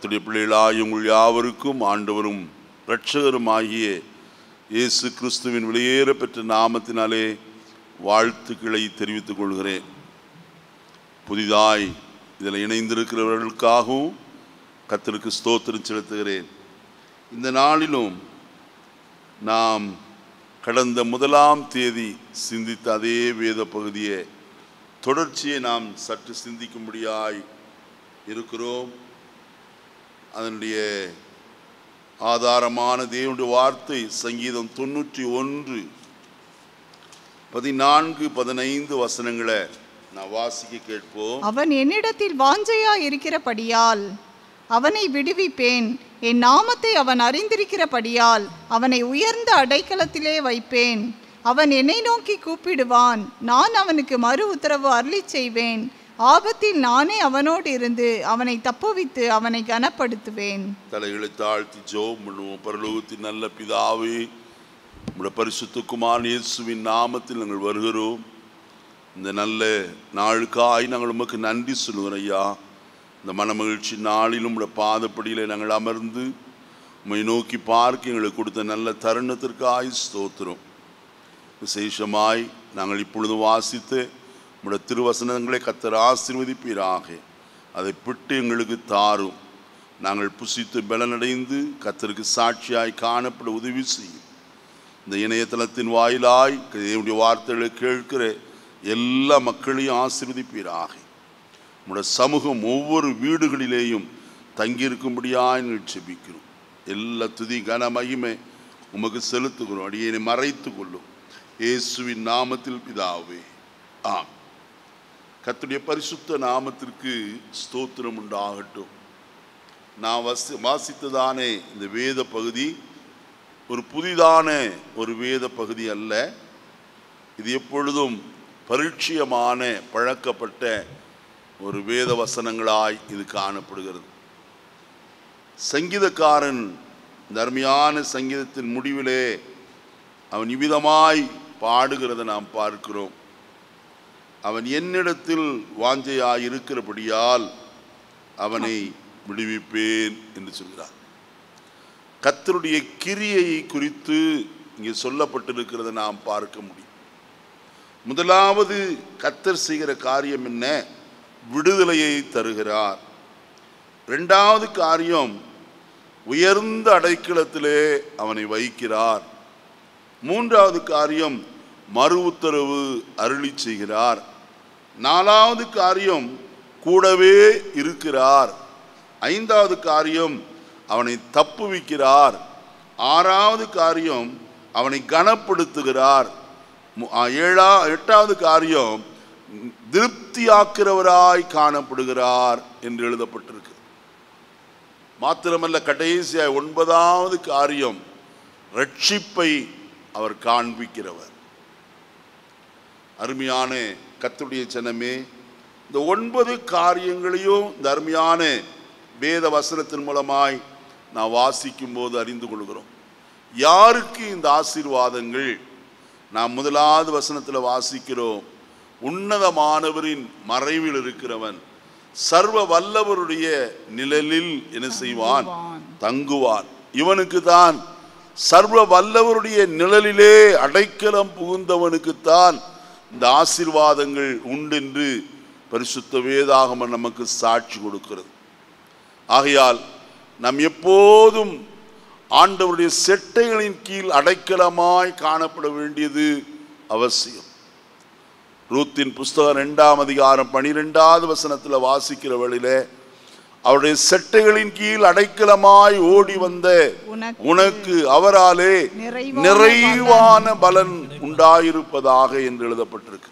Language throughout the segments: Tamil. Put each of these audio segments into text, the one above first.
கர்த்தருடைய பிள்ளைகளாய் உங்கள் யாவருக்கும் ஆண்டவரும் இரட்சகருமாகிய இயேசு கிறிஸ்துவின் வெளியேற பெற்ற நாமத்தினாலே வாழ்த்துக்களை தெரிவித்துக் கொள்கிறேன் புதிதாய் இதில் இணைந்திருக்கிறவர்களுக்காகவும் கர்த்தருக்கு ஸ்தோத்திரம் செலுத்துகிறேன் இந்த நாளிலும் நாம் கடந்த முதலாம் தேதி சிந்தித்த அதே வேத பகுதியை தொடர்ச்சியை நாம் சற்று சிந்திக்கும்படியாய் இருக்கிறோம் அதனுடைய ஆதாரமான தேவனுடைய வார்த்தை சங்கீதம் தொண்ணூற்றி ஒன்று பதினான்கு பதினைந்து வசனங்களை நான் வாசிக்க கேட்போம் அவன் என்னிடத்தில் வாஞ்சையா இருக்கிறபடியால் அவனை விடுவிப்பேன் என் நாமத்தை அவன் அறிந்திருக்கிறபடியால் அவனை உயர்ந்த அடைக்கலத்திலே வைப்பேன் அவன் என்னை நோக்கி கூப்பிடுவான் நான் அவனுக்கு மறு உத்தரவு அருளி செய்வேன் ஆபத்தில் நானே அவனோடு இருந்து அவனை தப்புவித்து அவனை கனப்படுத்துவேன் தலைகளை தாழ்த்தி ஜோம் பண்ணுவோம் பரலோகத்தின் நல்ல பிதாவே உம்முடைய பரிசுத்த குமாரன் இயேசுவின் நாமத்தில் நாங்கள் வருகிறோம் இந்த நல்ல நாளுக்காய் நாங்கள் உமக்கு நன்றி சொல்லுகிறோம் ஐயா இந்த மனமகிழ்ச்சி நாளிலும் உம்முடைய பாதப்படியில் நாங்கள் அமர்ந்து உம்மை நோக்கி பார்க்க எங்களுக்கு கொடுத்த நல்ல தருணத்திற்காய் ஸ்தோத்திரம் விசேஷமாய் நாங்கள் இப்பொழுது வாசித்து உம்முடைய திருவசனங்களை கத்தர் ஆசீர்வதிப்பீராக அதை பிட்டு எங்களுக்கு தாரும் நாங்கள் புசித்து பலனடைந்து கத்தருக்கு சாட்சியாய் காணப்பட உதவி செய்யும் இந்த இணையதளத்தின் வாயிலாய் தேவனுடைய வார்த்தைகளை கேட்கிற எல்லா மக்களையும் ஆசீர்வதிப்பீராக உம்முடைய சமூகம் ஒவ்வொரு வீடுகளிலேயும் தங்கியிருக்கும்படியாய் நாங்கள் செபிக்கிறோம் எல்லா துதி கன மகிமை உமக்கு செலுத்துகிறோம் அடியேனை மறைத்து கொள்ளும் இயேசுவின் நாமத்தில் பிதாவே ஆம் கர்த்தருடைய பரிசுத்த நாமத்திற்கு ஸ்தோத்திரம் உண்டாகட்டும் நான் வசி வாசித்ததானே இந்த வேத பகுதி ஒரு புதிதான ஒரு வேத பகுதி அல்ல இது எப்பொழுதும் பரிட்சயமான பழக்கப்பட்ட ஒரு வேத வசனங்களாய் இது காணப்படுகிறது சங்கீதக்காரன் இந்த அருமையான சங்கீதத்தின் முடிவிலே அவன் இவ்விதமாய் பாடுகிறதை நாம் பார்க்கிறோம் அவன் என்னிடத்தில் வாஞ்சையாய் இருக்கிறபடியால் அவனை விடுவிப்பேன் என்று சொல்கிறார் கர்த்தருடைய கிரியை குறித்து இங்கே சொல்லப்பட்டிருக்கிறதை நாம் பார்க்க முடியும் முதலாவது கத்தர் செய்கிற காரியம் என்ன விடுதலையை தருகிறார் இரண்டாவது காரியம் உயர்ந்த அடைக்கலத்திலே அவனை வைக்கிறார் மூன்றாவது காரியம் மறு உத்தரவு அருளி செய்கிறார் நாலாவது காரியம் கூடவே இருக்கிறார் ஐந்தாவது காரியம் அவனை தப்புவிக்கிறார் ஆறாவது காரியம் அவனை கனப்படுத்துகிறார் மு- ஆ, ஏழா எட்டாவது காரியம் திருப்தியாக்கிறவராய் காணப்படுகிறார் என்று எழுதப்பட்டிருக்கு மாத்திரமல்ல கடைசியாய் ஒன்பதாவது காரியம் ரட்சிப்பை அவர் காண்பிக்கிறவர் அருமையான கர்த்தருடைய ஜனமே இந்த ஒன்பது காரியங்களையும் இந்த அருமையான வேத வசனத்தின் மூலமாய் நான் வாசிக்கும் போது அறிந்து கொள்கிறோம் யாருக்கு இந்த ஆசீர்வாதங்கள் நாம் முதலாவது வசனத்தில் வாசிக்கிறோம் உன்னதமானவரின் மறைவில் இருக்கிறவன் சர்வ வல்லவருடைய நிழலில் என்ன செய்வான் தங்குவான் இவனுக்கு தான் சர்வ வல்லவருடைய நிழலிலே அடைக்கலம் புகுந்தவனுக்குத்தான் இந்த ஆசீர்வாதங்கள் உண்டென்று பரிசுத்த வேதாகமம் நமக்கு சாட்சி கொடுக்கிறது ஆகையால் நாம் எப்போதும் ஆண்டவருடைய செட்டைகளின் கீழ் அடைக்கலமாய் காணப்பட வேண்டியது அவசியம் ரூத்தின் புஸ்தகம் ரெண்டாம் அதிகாரம் பனிரெண்டாவது வசனத்தில் வாசிக்கிற வழியிலே அவருடைய செட்டைகளின் கீழ் அடைக்கலமாய் ஓடி வந்த உனக்கு உனக்கு அவராலே நிறைவான நிறைவான பலன் உண்டாயிருப்பதாக என்று எழுதப்பட்டிருக்கு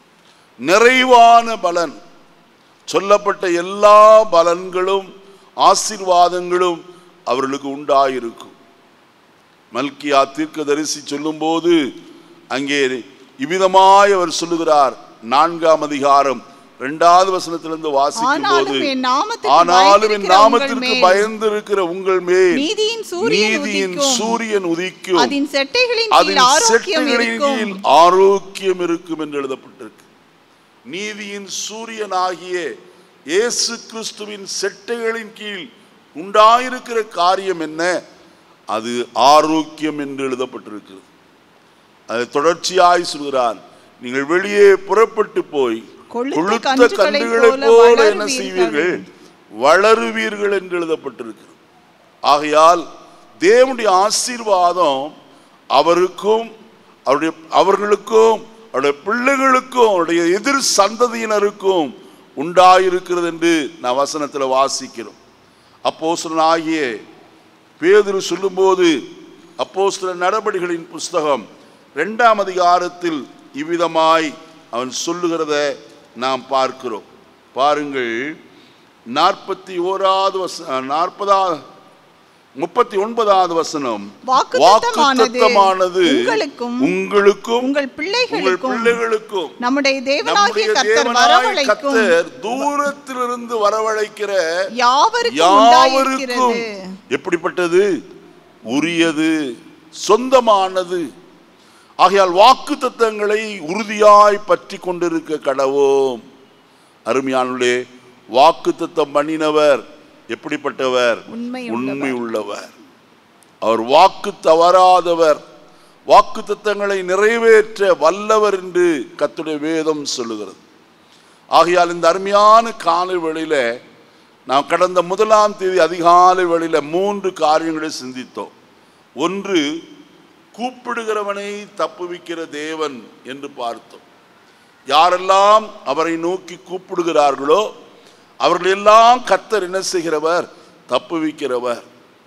நிறைவான பலன் சொல்லப்பட்ட எல்லா பலன்களும் ஆசீர்வாதங்களும் அவர்களுக்கு உண்டாயிருக்கும் மல்கியா தீர்க்கதரிசி சொல்லும்போது அங்கே இவ்விதமாய் அவர் சொல்லுகிறார் நான்காம் அதிகாரம் இரண்டாவது வசனத்திலிருந்து வாசிக்கும் போது ஆனாலும் என் நாமத்திற்கு ஆனாலும் என் பயந்திருக்கிற நாமத்திற்கு உங்கள் மேல் பயந்து இருக்கிற உங்கள் மேல் நீதியின் சூரியன் நீதியின் உதிக்கும். சூரியன் உதிக்கும் அதன் செட்டைகளின் அதன் கீழ் ஆரோக்கியம் செட்டைகளின் இருக்கும் கீழ் ஆரோக்கியம் இருக்கும் என்று எழுதப்பட்டிருக்கு நீதியின் சூரியனாகிய இயேசு கிறிஸ்துவின் செட்டைகளின் கீழ் உண்டாயிருக்கிற காரியம் என்ன அது ஆரோக்கியம் என்று எழுதப்பட்டிருக்கிறது அதை தொடர்ச்சியாய் சொல்கிறான் நீங்கள் வெளியே புறப்பட்டு போய் கொழுத்த கொழுத்த கன்றுகளைப் கன்றுகளைப் போல போல என்ன வளருவீர்கள். செய்வீர்கள் வளருவீர்கள் என்று எழுதப்பட்டிருக்கிறது ஆகையால் தேவனுடைய ஆசீர்வாதம் அவருக்கும் அவருடைய அவர்களுக்கும் அவருடைய பிள்ளைகளுக்கும் அவருடைய எதிர் சந்ததியினருக்கும் உண்டாயிருக்கிறது என்று நான் வசனத்தில் வாசிக்கிறோம் அப்போஸ்தலனாகிய பேதுரு சொல்லும்போது அப்போஸ்தல நடபடிகளின் புஸ்தகம் இரண்டாம் அதிகாரத்தில் இவ்விதமாய் அவன் சொல்லுகிறத நாம் பார்க்கிறோம் பாருங்கள் நாற்பத்தி ஓராவது வச நாற்பதாவது முப்பத்தி ஒன்பதாவது வசனம் வாக்குத்தத்தமானது வாக்குத்தத்தமானது உங்களுக்கும் உங்களுக்கும் உங்கள் உங்கள் பிள்ளைகளுக்கும் பிள்ளைகளுக்கும் நம்முடைய தேவனாகிய நம்முடைய கர்த்தர் தேவனாய் வரவழைக்கும் கர்த்தர் தூரத்திலிருந்து வரவழைக்கிற யாவருக்கும் யாவருக்கும் உண்டாயிருக்கிறது எப்படிப்பட்டது உரியது சொந்தமானது ஆகையால் வாக்கு தத்தங்களை உறுதியாய் பற்றி கொண்டிருக்க கடவோம் அருமையானுள்ளே வாக்கு தத்தம் பண்ணினவர் எப்படிப்பட்டவர் உண்மை உண்மை உள்ளவர் அவர் வாக்கு தவறாதவர் வாக்கு தத்தங்களை நிறைவேற்ற வல்லவர் என்று கத்துடைய வேதம் சொல்லுகிறது ஆகையால் இந்த அருமையான காலை வேளையில நாம் கடந்த முதலாம் தேதி அதிகாலை வேளையில மூன்று காரியங்களை சிந்தித்தோம் ஒன்று கூப்பிடுகிறவனை தப்புவிக்கிற தேவன் என்று பார்த்தோம் யாரெல்லாம் அவரை நோக்கி கூப்பிடுகிறார்களோ அவர்கள் எல்லாம் கத்தர் என்ன செய்கிறவர் தப்புவிக்கிறவர்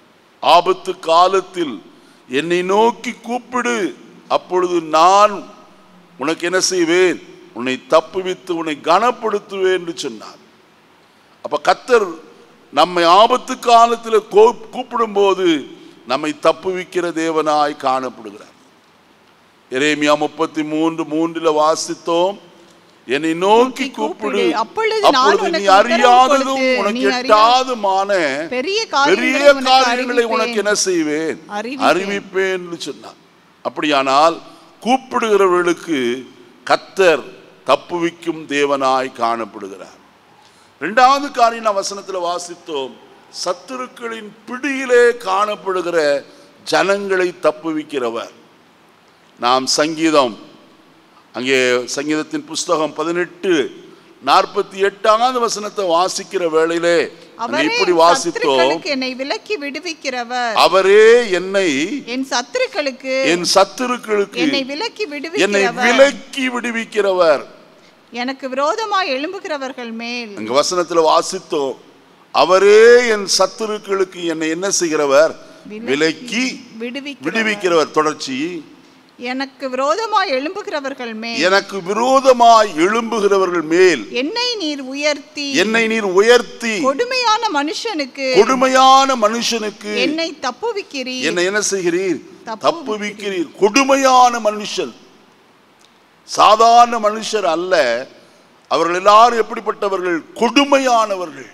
ஆபத்து காலத்தில் என்னை நோக்கி கூப்பிடு அப்பொழுது நான் உனக்கு என்ன செய்வேன் உன்னை தப்புவித்து உன்னை கனப்படுத்துவேன் என்று சொன்னார் அப்ப கத்தர் நம்மை ஆபத்து காலத்தில் கூப்பிடும்போது நம்மை தப்புவிக்கிற தேவனாய் காணப்படுகிறார் எரேமியா முப்பத்தி மூன்று மூன்றுல வாசித்தோம் என்னை நோக்கி கூப்பிடு அப்பொழுது நான் அப்பொழுது நீ உனக்கு உத்தரவு அறியாததும் கொடுத்து, உனக்கு நீ அறியா- எட்டாதுமான பெரிய பெரிய காரியங்களை உனக்கு காரியங்களை உனக்கு என்ன அறிவிப்பேன். செய்வேன் அறிவிப்பேன். அறிவிப்பேன் என்று சொன்னார் அப்படியானால் கூப்பிடுகிறவர்களுக்கு கத்தர் தப்புவிக்கும் தேவனாய் காணப்படுகிறார் இரண்டாவது காரியம் நான் வசனத்தில் வாசித்தோம் சத்துருக்களின் பிடியிலே காணப்படுகிற ஜனங்களை தப்புவிக்கிறவர் நாம் சங்கீதம் அங்கே சங்கீதத்தின் புஸ்தகம் பதினெட்டு நாற்பத்தி எட்டாவது வசனத்தை வாசிக்கிற வேளையிலே அங்கே அவரே இப்படி வாசித்தோம் சத்துருக்களுக்கு என்னை விலக்கி விடுவிக்கிறவர் அவரே என்னை என் சத்துருக்களுக்கு என் சத்துருக்களுக்கு என்னை விலக்கி என்னை விடுவிக்கிறவர் விலக்கி விடுவிக்கிறவர் எனக்கு விரோதமாய் எழும்புகிறவர்கள் மேல் அங்க வசனத்துல வாசித்தோம் அவரே என் சத்துருக்களுக்கு என்னை என்ன செய்கிறவர் விலக்கி விடுவிக்கிறவர் விடுவிக்கிறவர் தொடர்ச்சி எனக்கு விரோதமாய் எழும்புகிறவர்கள் மேல் எனக்கு விரோதமாய் எழும்புகிறவர்கள் மேல் என்னை நீர் உயர்த்தி என்னை நீர் உயர்த்தி கொடுமையான மனுஷனுக்கு கொடுமையான மனுஷனுக்கு என்னை தப்புவிக்கிறீர் என்னை என்ன செய்கிறீர் தப்புவிக்கிறீர். தப்புவிக்கிறீர் கொடுமையான மனுஷன் சாதாரண மனுஷர் அல்ல அவர்கள் எல்லாரும் எப்படிப்பட்டவர்கள் கொடுமையானவர்கள்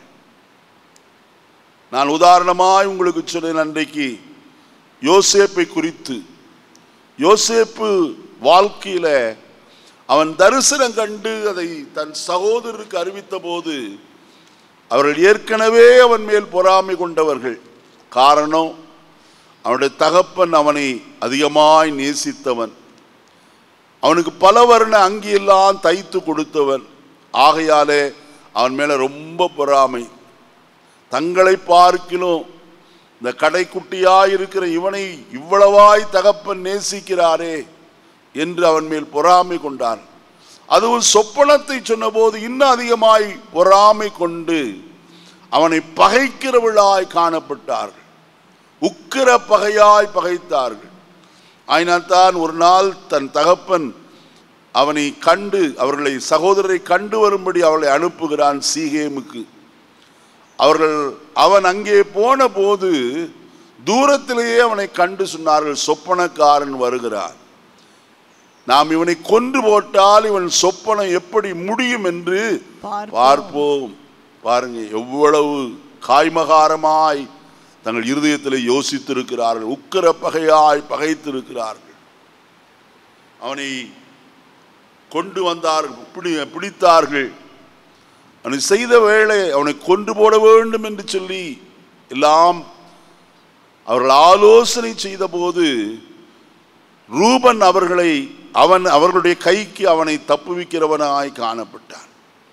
நான் உதாரணமாய் உங்களுக்கு சொன்னேன் அன்றைக்கு யோசேப்பை குறித்து யோசேப்பு வாழ்க்கையில அவன் தரிசனம் கண்டு அதை தன் சகோதரருக்கு அறிவித்த போது அவர்கள் ஏற்கனவே அவன் மேல் பொறாமை கொண்டவர்கள் காரணம் அவனுடைய தகப்பன் அவனை அதிகமாய் நேசித்தவன் அவனுக்கு பல வர்ண அங்கியெல்லாம் தைத்து கொடுத்தவன் ஆகையாலே அவன் மேல ரொம்ப பொறாமை தங்களை பார்க்கிலும் இந்த கடைக்குட்டியாய் இருக்கிற இவனை இவ்வளவாய் தகப்பன் நேசிக்கிறாரே என்று அவன் மேல் பொறாமை கொண்டான் அதுவும் சொப்பனத்தை சொன்னபோது இன்னும் அதிகமாய் பொறாமை கொண்டு அவனை பகைக்கிறவளாய் காணப்பட்டார்கள் உக்கிர பகையாய் பகைத்தார்கள் ஆயினால்தான் ஒரு நாள் தன் தகப்பன் அவனை கண்டு அவர்களை சகோதரரை கண்டு வரும்படி அவளை அனுப்புகிறான் சீகேமுக்கு அவர்கள் அவன் அங்கே போன போது தூரத்திலேயே அவனை கண்டு சொன்னார்கள் சொப்பனக்காரன் வருகிறான் நாம் இவனை கொன்று போட்டால் இவன் சொப்பனம் எப்படி முடியும் என்று பார்ப்போம். பார்ப்போம் பாருங்க எவ்வளவு காய்மகாரமாய் தங்கள் இருதயத்தில் யோசித்திருக்கிறார்கள் உக்கிர பகையாய் பகைத்திருக்கிறார்கள் அவனை கொண்டு வந்தார்கள் பிடி பிடித்தார்கள் அவனை செய்த வேளை அவனை கொண்டு போட வேண்டும் என்று சொல்லி எல்லாம் அவர்கள் ஆலோசனை செய்தபோது ரூபன் அவர்களை அவன் அவர்களுடைய கைக்கு அவனை தப்புவிக்கிறவனாய் காணப்பட்டான்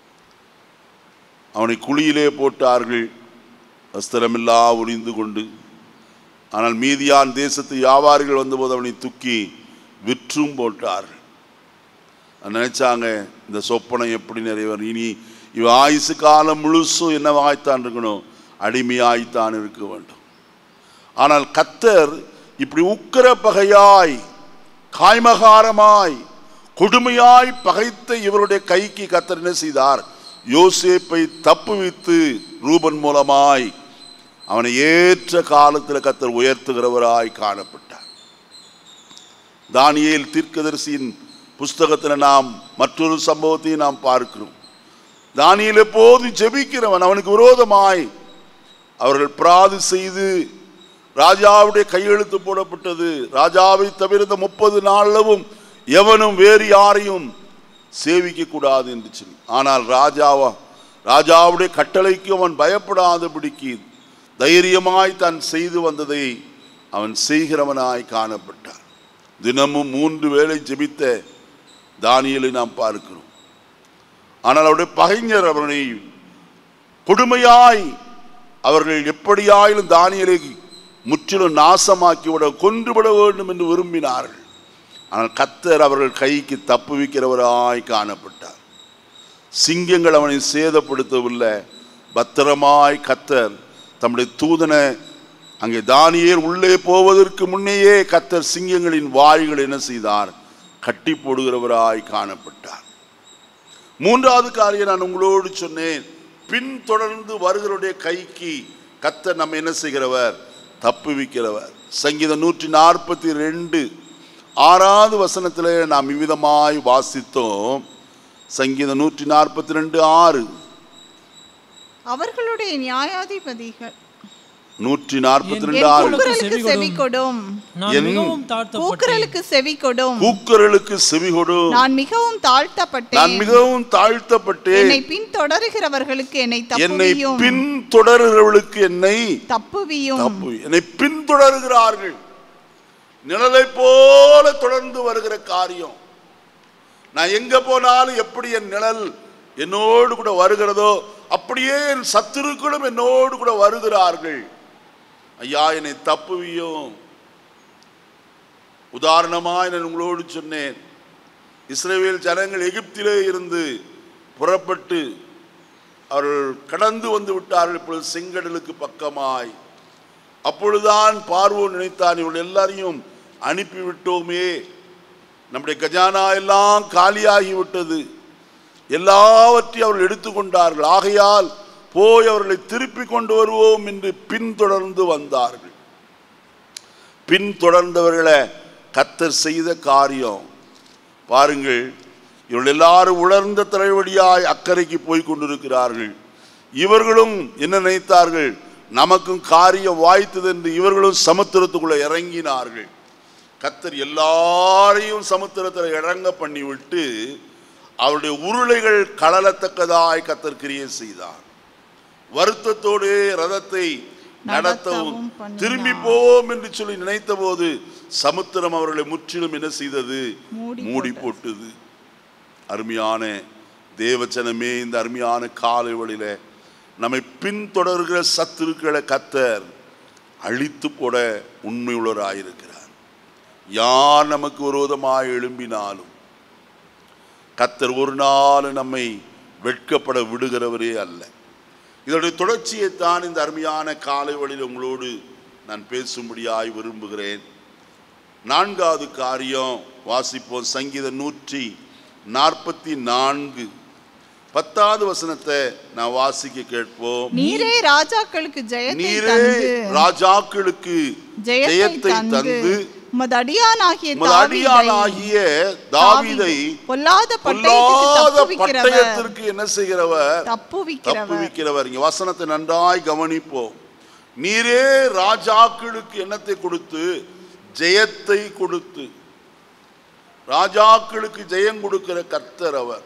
அவனை குழியிலே போட்டார்கள் வஸ்திரமில்லா உரிந்து கொண்டு ஆனால் மீதியான் தேசத்து வியாபாரிகள் வந்தபோது அவனை தூக்கி விற்றும் போட்டார்கள் நினைச்சாங்க இந்த சொப்பனை எப்படி நிறைவேறும் இனி இவ ஆயுசு காலம் முழுசும் என்னவாய்த்தான் இருக்கணும் அடிமையாய்த்தான் இருக்க வேண்டும் ஆனால் கத்தர் இப்படி உக்கிர பகையாய் காய்மகாரமாய் கொடுமையாய் பகைத்த இவருடைய கைக்கு கத்தர் என்ன செய்தார் யோசேப்பை தப்புவித்து ரூபன் மூலமாய் அவனை ஏற்ற காலத்தில் கத்தர் உயர்த்துகிறவராய் காணப்பட்டார் தானியேல் தீர்க்கதரிசியின் புஸ்தகத்தில் நாம் மற்றொரு சம்பவத்தையும் நாம் பார்க்கிறோம் தானியேல் எப்போதும் ஜெபிக்கிறவன் அவனுக்கு விரோதமாய் அவர்கள் பிராது செய்து ராஜாவுடைய கையெழுத்து போடப்பட்டது ராஜாவை தவிர இந்த முப்பது நாளவும் எவனும் வேறு யாரையும் சேவிக்க கூடாது என்று சொல்லி ஆனால் ராஜாவா ராஜாவுடைய கட்டளைக்கு அவன் பயப்படாதபடிக்கு தைரியமாய் தான் செய்து வந்ததை அவன் செய்கிறவனாய் காணப்பட்டான் தினமும் மூன்று வேளை ஜெபித்த தானியலை நாம் பார்க்கிறோம் ஆனால் அவருடைய பகைஞர் அவனை கொடுமையாய் அவர்கள் எப்படியாயிலும் தானியலை முற்றிலும் நாசமாக்கிவிட கொன்றுவிட வேண்டும் என்று விரும்பினார்கள் ஆனால் கத்தர் அவர்கள் கைக்கு தப்புவிக்கிறவராய் காணப்பட்டார் சிங்கங்கள் அவனை சேதப்படுத்தவில்லை பத்திரமாய் கத்தர் தம்முடைய தூதனை அங்கே தானியேல் உள்ளே போவதற்கு முன்னேயே கத்தர் சிங்கங்களின் வாய்கள் என்ன செய்தார் கட்டி போடுகிறவராய் காணப்பட்டார் மூன்றாவது காரியம் நான் உங்களோடு சொன்னேன் பின்தொடர்ந்து வருகிறவருடைய கைக்கு கத்தர் நம்ம என்ன செய்கிறவர் தப்புவிக்கிறவர் சங்கீதம் நூற்றி நாற்பத்தி ரெண்டு ஆறாவது வசனத்தில் நாம் இவ்விதமாய் வாசித்தோம் சங்கீதம் நூற்றி நாற்பத்தி ரெண்டு ஆறு அவர்களுடைய நியாயாதிபதிகள் நூற்றி நாற்பத்தி ரெண்டு என் ஆறு கூக்குரலுக்கு செவி கொடும் நான் என் மிகவும் தாழ்த்தப்பட்டேன் கூக்குரலுக்கு செவி கொடும் கூக்குரலுக்கு செவி கொடு நான் மிகவும் நான் தாழ்த்தப்பட்டேன் மிகவும் தாழ்த்தப்பட்டேன் என்னை பின்தொடருகிறவர்களுக்கு என்னை என்னை தப்புவியும் பின்தொடர்கிறவர்களுக்கு என்னை தப்புவியும் தப்பு என்னை பின்தொடர்கிறார்கள் நிழலை போல தொடர்ந்து வருகிற காரியம் நான் எங்க போனாலும் எப்படி என் நிழல் என்னோடு கூட வருகிறதோ அப்படியே என் சத்துருக்களும் என்னோடு கூட வருகிறார்கள் ஐயா என்னை தப்புவியும் உதாரணமாய் நான் உங்களோடு சொன்னேன் இஸ்ரேல் ஜனங்கள் எகிப்திலே இருந்து புறப்பட்டு அவர்கள் கடந்து வந்து விட்டார்கள் இப்பொழுது செங்கடலுக்கு பக்கமாய் அப்பொழுதுதான் பார்வோன் நினைத்தான் இவர்கள் எல்லாரையும் அனுப்பிவிட்டோமே நம்முடைய கஜானா எல்லாம் காலியாகி விட்டது எல்லாவற்றையும் அவர்கள் எடுத்துக்கொண்டார்கள் ஆகையால் போய் அவர்களை திருப்பி கொண்டு வருவோம் என்று பின்தொடர்ந்து வந்தார்கள் பின்தொடர்ந்தவர்களை கத்தர் செய்த காரியம் பாருங்கள் இவர்கள் எல்லாரும் உலர்ந்த தலைவடியாய் அக்கறைக்கு போய் கொண்டிருக்கிறார்கள் இவர்களும் என்ன நினைத்தார்கள் நமக்கும் காரியம் வாய்த்தது என்று இவர்களும் சமுத்திரத்துக்குள்ள இறங்கினார்கள் கத்தர் எல்லாரையும் சமுத்திரத்தில் இறங்க பண்ணிவிட்டு அவருடைய உருளைகள் கலலத்தக்கதாய் கத்தர் கிரியை செய்தார் வருத்தத்தோடு ரதத்தை நடத்தவும் நடத்தவும் பண்ணினார். திரும்பி போவோம் என்று சொல்லி நினைத்த போது சமுத்திரம் அவர்களை முற்றிலும் என்ன செய்தது மூடி மூடி போட்டது அருமையான தேவச்சனமே இந்த அருமையான காலை வழியில நம்மை பின்தொடர்கிற சத்துருக்களை கத்தர் அழித்து போட உண்மையுள்ளவராயிருக்கிறார் யார் நமக்கு விரோதமாய் எழும்பினாலும் கத்தர் ஒரு நாள் நம்மை வெட்கப்பட விடுகிறவரே அல்ல இதனுடைய தொடர்ச்சியைத்தான் இந்த அருமையான காலை வழியில் உங்களோடு நான் பேசும்படியாய் விரும்புகிறேன் நான்காவது காரியம் வாசிப்போம் சங்கீதம் நூற்றி நாற்பத்தி நான்கு பத்தாவது வசனத்தை நான் வாசிக்க கேட்போம் நீரே ராஜாக்களுக்கு ஜெயத்தை நீரே தந்து ராஜாக்களுக்கு ஜெயத்தை ஜெயத்தை தந்து தந்து உமது அடியானாகிய உமது தாவீதை அடியானாகிய தாவீதை பொல்லாத பொல்லாத பட்டயத்துக்கு தப்புவிக்கிறவர் பட்டயத்திற்கு என்ன செய்கிறவர் தப்புவிக்கிறவர் தப்புவிக்கிறவர் இங்க வசனத்தை நன்றாய் கவனிப்போம் நீரே ராஜாக்களுக்கு என்னத்தை கொடுத்து ஜெயத்தை கொடுத்து ராஜாக்களுக்கு ஜெயம் கொடுக்கிற கர்த்தர் அவர்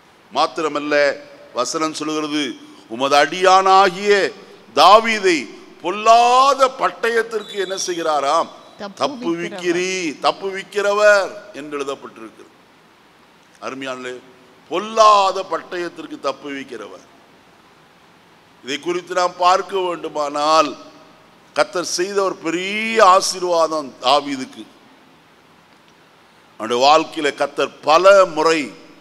மாத்திரமல்ல வசனம் சொல்கிறது உமது அடியானாகிய தாவீதை பொல்லாத பட்டயத்திற்கு என்ன செய்கிறாராம் தப்புவிக்கிறவர். தப்புவிக்கிறீ தப்புவிக்கிறவர் என்று எழுதப்பட்டிருக்கு அருமையானே பொல்லாத பட்டயத்திற்கு தப்புவிக்கிறவர் இதை குறித்து நாம் பார்க்க வேண்டுமானால் கத்தர் செய்த ஒரு பெரிய ஆசீர்வாதம் தாவீதுக்கு அவனுடைய வாழ்க்கையில கத்தர் பல முறை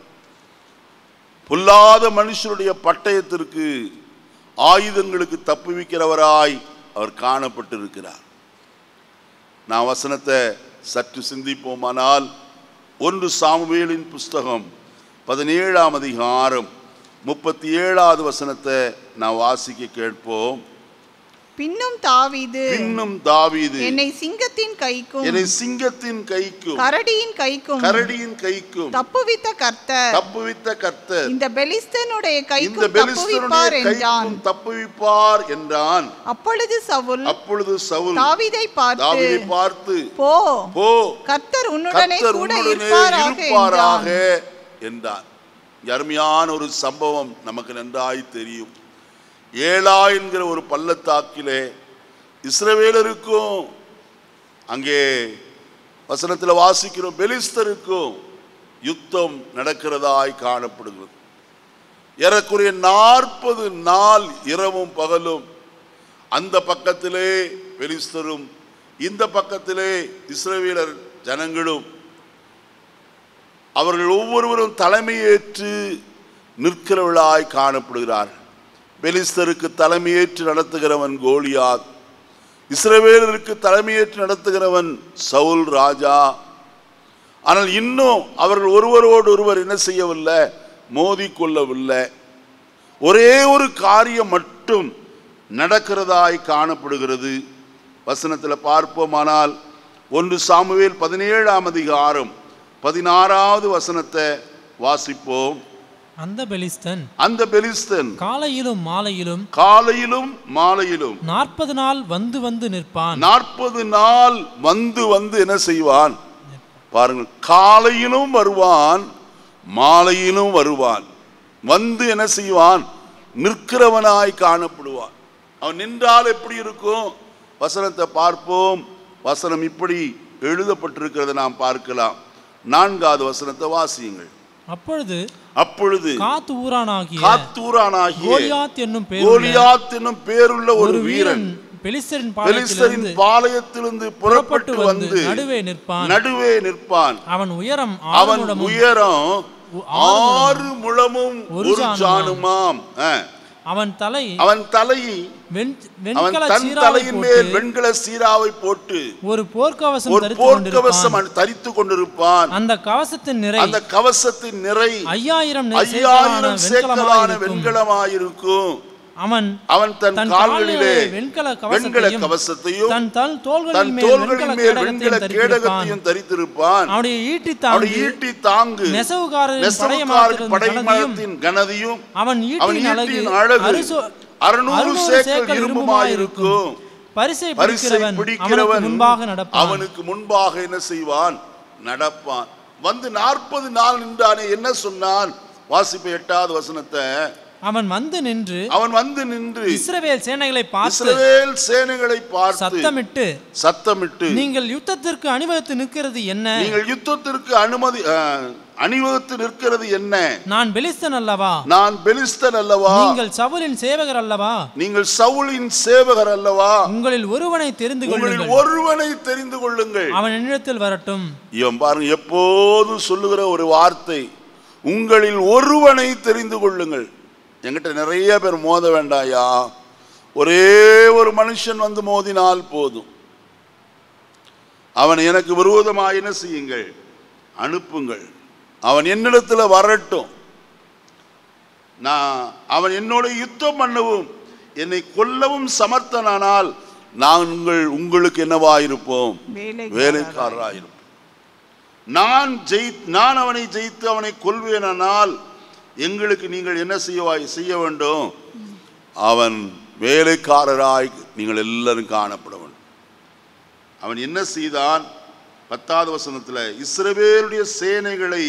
பொல்லாத மனுஷருடைய பட்டயத்திற்கு ஆயுதங்களுக்கு தப்புவிக்கிறவராய் அவர் காணப்பட்டிருக்கிறார் நான் வசனத்தை சற்று சிந்திப்போமானால் ஒன்று சாமுவேலின் புஸ்தகம் பதினேழாம் அதிகாரம் முப்பத்தி ஏழாவது வசனத்தை நான் வாசிக்க கேட்போம் பின்னும் தாவீது பின்னும் தாவீது என்னை சிங்கத்தின் கைக்கும் என்னை சிங்கத்தின் கைக்கும் கரடியின் கைக்கும் கரடியின் கைக்கும் தப்புவித்த கர்த்தர் தப்புவித்த கர்த்தர் இந்த பெலிஸ்தனுடைய இந்த கைக்கும் தப்புவிப்பார் பெலிஸ்தருடைய என்றான் கைக்கும் தப்புவிப்பார் என்றான் அப்பொழுது சவுல் அப்பொழுது சவுல் தாவீதை பார்த்து தாவீதை பார்த்து போ போ கர்த்தர் உன்னுடனே கர்த்தர் கூட உன்னுடனே இருப்பாராக இருப்பாராக என்றான் என்றார் அருமையான ஒரு சம்பவம் நமக்கு நன்றாய் தெரியும் ஏலா என்கிற ஒரு பள்ளத்தாக்கிலே இஸ்ரவேலருக்கும் அங்கே வசனத்தில் வாசிக்கிறோம் பெலிஸ்தருக்கும் யுத்தம் நடக்கிறதாய் காணப்படுகிறது ஏறக்குறைய நாற்பது நாள் இரவும் பகலும் அந்த பக்கத்திலே பெலிஸ்தரும் இந்த பக்கத்திலே இஸ்ரவேலர் ஜனங்களும் அவர்கள் ஒவ்வொருவரும் தலைமையேற்று நிற்கிறவர்களாய் காணப்படுகிறார்கள் பெலிஸ்தருக்கு தலைமையேற்று நடத்துகிறவன் கோலியாத் இஸ்ரவேலருக்கு தலைமையேற்று நடத்துகிறவன் சவுல் ராஜா ஆனால் இன்னும் அவர்கள் ஒருவரோடு ஒருவர் என்ன செய்யவில்லை மோதிக்கொள்ளவில்லை ஒரே ஒரு காரியம் மட்டும் நடக்கிறதாய் காணப்படுகிறது வசனத்தில் பார்ப்போமானால் ஒன்று சாமுவேல் பதினேழாம் அதிகாரம் பதினாறாவது வசனத்தை வாசிப்போம் அந்த பெலிஸ்தன் அந்த பெலிஸ்தன் காலையிலும் மாலையிலும் காலையிலும் மாலையிலும் நாற்பது நாள் வந்து வந்து நிற்பான் நாற்பது நாள் வந்து வந்து என்ன செய்வான் பாருங்கள் காலையிலும் வருவான் மாலையிலும் வருவான் வந்து என்ன செய்வான் நிற்கிறவனாய் காணப்படுவான் அவன் நின்றால் எப்படி இருக்கும் வசனத்தை பார்ப்போம் வசனம் இப்படி எழுதப்பட்டிருக்கிறதை நாம் பார்க்கலாம் நான்காவது வசனத்தை வாசியுங்கள் அப்பொழுது அப்பொழுது காத் ஊரானாகிய காத்தூரானாகிய கோலியாத் என்னும் பேருள்ள கோலியாத் என்னும் பேருள்ள ஒரு ஒரு வீரன் வீரன் பெலிஸ்தரின் பெலிஸ்தரின் பாளையத்திலிருந்து பாளையத்திலிருந்து புறப்பட்டு புறப்பட்டு வந்து வந்து நடுவே நிற்பான் நடுவே நிற்பான் அவன் உயரம் அவன் ஆறுமுடமும் உயரம் உ- ஆறு முழமும் ஒரு ஒரு ஜானுமாம் ஆ. அவன் தலை அவன் தலை வெண் அவன் வெண்கல தன் சீராவை தலையின் மேல் போட்டு வெண்கல சீராவை போட்டு ஒரு போர்க்கவசம் ஒரு தரித்து போர்க்கவசம் கொண்டிருப்பான் அவன் தரித்து கொண்டிருப்பான் அந்த கவசத்தின் நிறை அந்த கவசத்தின் நிறை ஐயாயிரம் ஐயாயிரம் சேக்கலான சேக்கலான வெண்கலமாயிருக்கும் வெண்கலமாயிருக்கும் அவன் அவன் தன் தன் கால்களிலே கால்களிலே வெண்கல வெண்கல கவசத்தையும் கவசத்தையும் தன் தன் தன் தோள்களின் மேல் தோள்களின் மேல் வெண்கல வெண்கல கேடகத்தையும் கேடகத்தையும் தரித்திருப்பான் அவனுடைய ஈட்டி அவனுடைய தாங்கி ஈட்டி தாங்கு நெசவுக்காரரின் நெசவுக்காரர் படையமாத்திரத்தின் படைமரத்தின் கனதியும் அவன் அவன் ஈட்டின் அழகு ஈட்டின் அழகு அறுசு- அறுநூறு அறுநூறு சேக்கல் சேக்கல் இரும்புமாயிருக்கும் பரிசை பரிசை பிடிக்கிறவன் அவனுக்கு பிடிக்கிறவன் முன்பாக நடப்பான் அவனுக்கு முன்பாக என்ன செய்வான் நடப்பான் வந்து நாற்பது நாள் நின்றானே என்ன சொன்னான் வாசிப்பு எட்டாவது வசனத்தை அவன் வந்து நின்று அவன் வந்து நின்று இஸ்ரவேல் சேனைகளை பார்த்து இஸ்ரவேல் சேனைகளை பார்த்து சத்தமிட்டு சத்தமிட்டு நீங்கள் யுத்தத்திற்கு அணிவகுத்து நிற்கிறது என்ன நீங்கள் யுத்தத்திற்கு அனுமதி அஹ், அணிவகுத்து நிற்கிறது என்ன நான் பெலிஸ்தன் அல்லவா நான் பெலிஸ்தன் அல்லவா நீங்கள் சவுலின் சேவகர் அல்லவா நீங்கள் சவுலின் சேவகர் அல்லவா உங்களில் ஒருவனை தெரிந்து உங்களில் கொள்ளுங்கள் ஒருவனை தெரிந்து கொள்ளுங்கள் அவன் என்னிடத்தில் வரட்டும் இவன் பாருங்க எப்போதும் சொல்லுகிற ஒரு வார்த்தை உங்களில் ஒருவனை தெரிந்து கொள்ளுங்கள் என்கிட்ட நிறைய பேர் மோத வேண்டாயா ஒரே ஒரு மனுஷன் வந்து மோதினால் போதும் அவன் எனக்கு விரோதமாக என்ன செய்யுங்கள் அனுப்புங்கள் அவன் என்னிடத்தில் வரட்டும் நான் அவன் என்னோட யுத்தம் பண்ணவும் என்னை கொல்லவும் சமர்த்தனானால் நாங்கள் உங்களுக்கு என்னவாயிருப்போம் வேலைக்காரராய். வேலைக்காரராயிருப்போம் நான் ஜெயி நான் அவனை ஜெயித்து அவனை கொல்வேனானால் எங்களுக்கு நீங்கள் என்ன செய்ய செய்ய வேண்டும் அவன் வேலைக்காரராய் நீங்கள் எல்லாரும் காணப்பட வேண்டும் அவன் என்ன செய்தான் பத்தாவது வசனத்துல இஸ்ரவேலுடைய சேனைகளை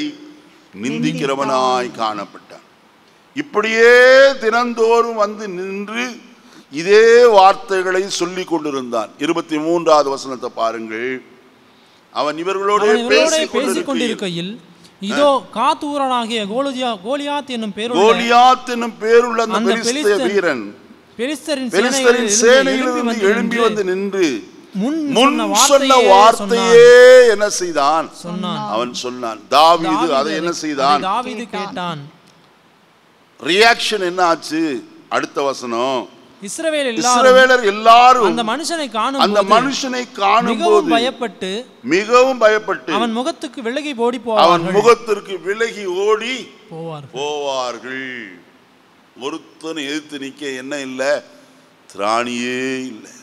நிந்திக்கிறவனாய் காணப்பட்டான் இப்படியே தினந்தோறும் வந்து நின்று இதே வார்த்தைகளை சொல்லிக் கொண்டிருந்தான் இருபத்தி மூன்றாவது வசனத்தை பாருங்கள் அவன் இவர்களோட அவன் இவர்களோட பேசிக் பேசிக் கொண்டிருக்கையில் கொண்டிருக்கையில் இதோ காத்தூரனாகிய கோலியா கோலியாத் என்னும் பேருள்ள கோலியாத் என்னும் பேருள்ள அந்த அந்த பெலிஸ்தே பெலிஸ்தர் வீரன் பெலிஸ்தரின் பெலிஸ்தரின் சேனையிலிருந்து எழும்பி வந்து நின்று முன் முன் சொன்ன சொன்ன வார்த்தையே வார்த்தையே என்ன செய்தான் சொன்னான் அவன் சொன்னான் தாவீது தாவீது அதை என்ன அதை- செய்தான் அதை தாவீது கேட்டான் ரியாக்ஷன் என்ன ஆச்சு அடுத்த வசனம் இஸ்ரவேல் எல்லாரும் இஸ்ரவேலர் எல்லாரும் அந்த மனுஷனை காணும் அந்த மனுஷனை காணும் மிகவும் போது பயப்பட்டு மிகவும் பயப்பட்டு அவன் முகத்துக்கு விலகி ஓடி அவன் போவார்கள் முகத்திற்கு விலகி ஓடி போவார் போவார்கள் ஒருத்தன் எதிர்த்து நிக்க என்ன இல்லை திராணியே இல்லை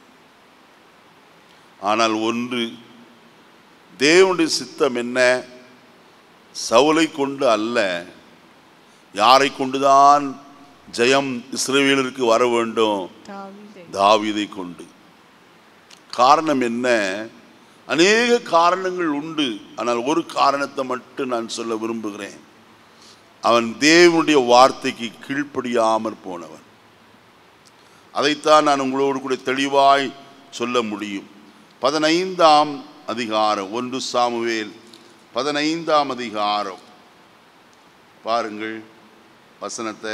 ஆனால் ஒன்று தேவனுடைய சித்தம் என்ன சவுலை கொண்டு அல்ல யாரை கொண்டுதான் ஜெயம் இஸ்ரவேலருக்கு வர வேண்டும் தாவீதை. தாவீதை கொண்டு காரணம் என்ன அநேக காரணங்கள் உண்டு ஆனால் ஒரு காரணத்தை மட்டும் நான் சொல்ல விரும்புகிறேன் அவன் தேவனுடைய வார்த்தைக்கு கீழ்ப்படியாமற் போனவன் அதைத்தான் நான் உங்களோடு கூட தெளிவாய் சொல்ல முடியும் பதினைந்தாம் அதிகாரம் ஒன்று சாமுவேல் பதினைந்தாம் அதிகாரம் பாருங்கள் வசனத்தை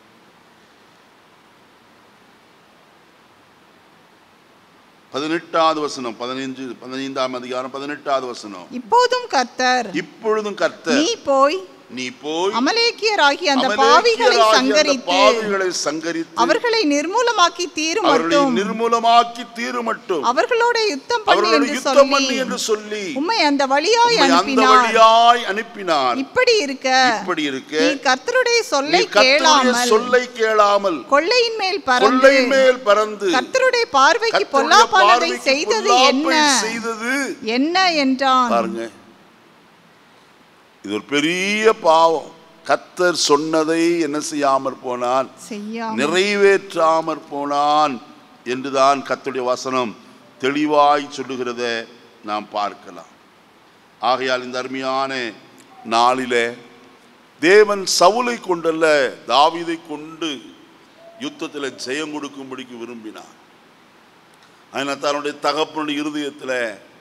பதினெட்டாவது வசனம் பதினைஞ்சு பதினைந்தாம் அதிகாரம் பதினெட்டாவது வசனம் இப்போதும் கர்த்தர் இப்பொழுதும் கர்த்தர் நீ போய் நீ போய் அமலேக்கியராகிய அந்த பாவிகளை அமலேக்கியராகிய அந்த சங்கரித்து பாவிகளை சங்கரித்து அவர்களை நிர்மூலமாக்கி தீரும் அவர்களை மட்டும் நிர்மூலமாக்கி தீரு மட்டும் அவர்களோட யுத்தம் பண்ணி அவர்களோட என்று யுத்தம் பண்ணி சொல்லி என்று சொல்லி உம்மை அந்த வழியாய் உம்மை அந்த அனுப்பினார் வழியாய் அனுப்பினார் இப்படி இருக்க இப்படி இருக்க நீ கர்த்தருடைய நீ சொல்லை கர்த்தருடைய கேளாமல் சொல்லை கேளாமல் கொள்ளையின் மேல் பறந்து கொள்ளையின் மேல் பறந்து கர்த்தருடைய பார்வைக்கு கர்த்தருடைய பொல்லாப்பானதை பார்வைக்கு செய்தது என்ன பொல்லாப்பை செய்தது என்ன என்றான் பாருங்க இது ஒரு பெரிய பாவம் கத்தர் சொன்னதை என்ன செய்யாமற் போனான் செய்யாமல் நிறைவேற்றாமற் போனான் என்றுதான் கர்த்தருடைய வசனம் தெளிவாய் சொல்லுகிறத நாம் பார்க்கலாம் ஆகையால் இந்த அருமையான நாளிலே தேவன் சவுலை கொண்டல்ல தாவீதை கொண்டு யுத்தத்தில் ஜெயம் கொடுக்கும்படிக்கு விரும்பினார் அதனால் தன்னுடைய தகப்பனுடைய இருதயத்தில்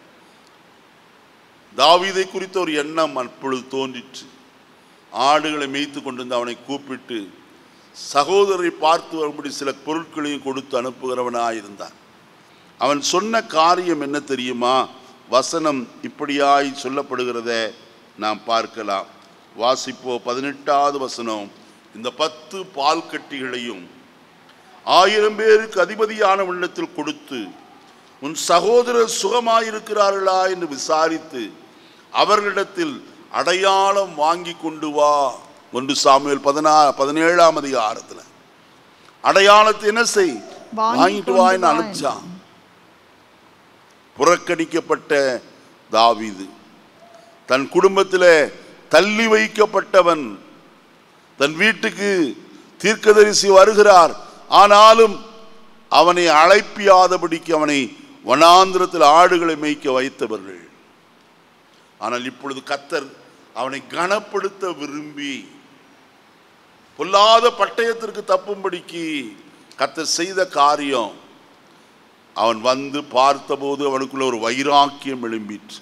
தாவீதை குறித்த ஒரு எண்ணம் அப்பொழுது தோன்றிற்று ஆடுகளை மேய்த்து கொண்டிருந்த அவனை கூப்பிட்டு சகோதரரை பார்த்து வரும்படி சில பொருட்களையும் கொடுத்து அனுப்புகிறவனாயிருந்தான் அவன் சொன்ன காரியம் என்ன தெரியுமா வசனம் இப்படியாய் சொல்லப்படுகிறத நாம் பார்க்கலாம் வாசிப்போ பதினெட்டாவது வசனம் இந்த பத்து பால் கட்டிகளையும் ஆயிரம் பேருக்கு அதிபதியான உள்ளத்தில் கொடுத்து உன் சகோதரர் சுகமாயிருக்கிறார்களா என்று விசாரித்து அவர்களிடத்தில் அடையாளம் வாங்கி கொண்டு வா ஒன்று சாமுவேல் பதினா பதினேழாம் அதிகாரத்தில் அடையாளத்தை என்ன செய் வாங்கி வாங்கிட்டு கொண்டு வான்னு வா அனுப்பிச்சான் புறக்கணிக்கப்பட்ட தாவீது தன் குடும்பத்தில் தள்ளி வைக்கப்பட்டவன் தன் வீட்டுக்கு தீர்க்கதரிசி வருகிறார் ஆனாலும் அவனை அழைப்பியாதபடிக்கு அவனை வனாந்திரத்தில் ஆடுகளை மேய்க்க வைத்தவர்கள் ஆனால் இப்பொழுது கத்தர் அவனை கனப்படுத்த விரும்பி பொல்லாத பட்டயத்திற்கு தப்பும்படிக்கு கத்தர் செய்த காரியம் அவன் வந்து பார்த்தபோது அவனுக்குள்ள ஒரு வைராக்கியம் எழும்பிற்று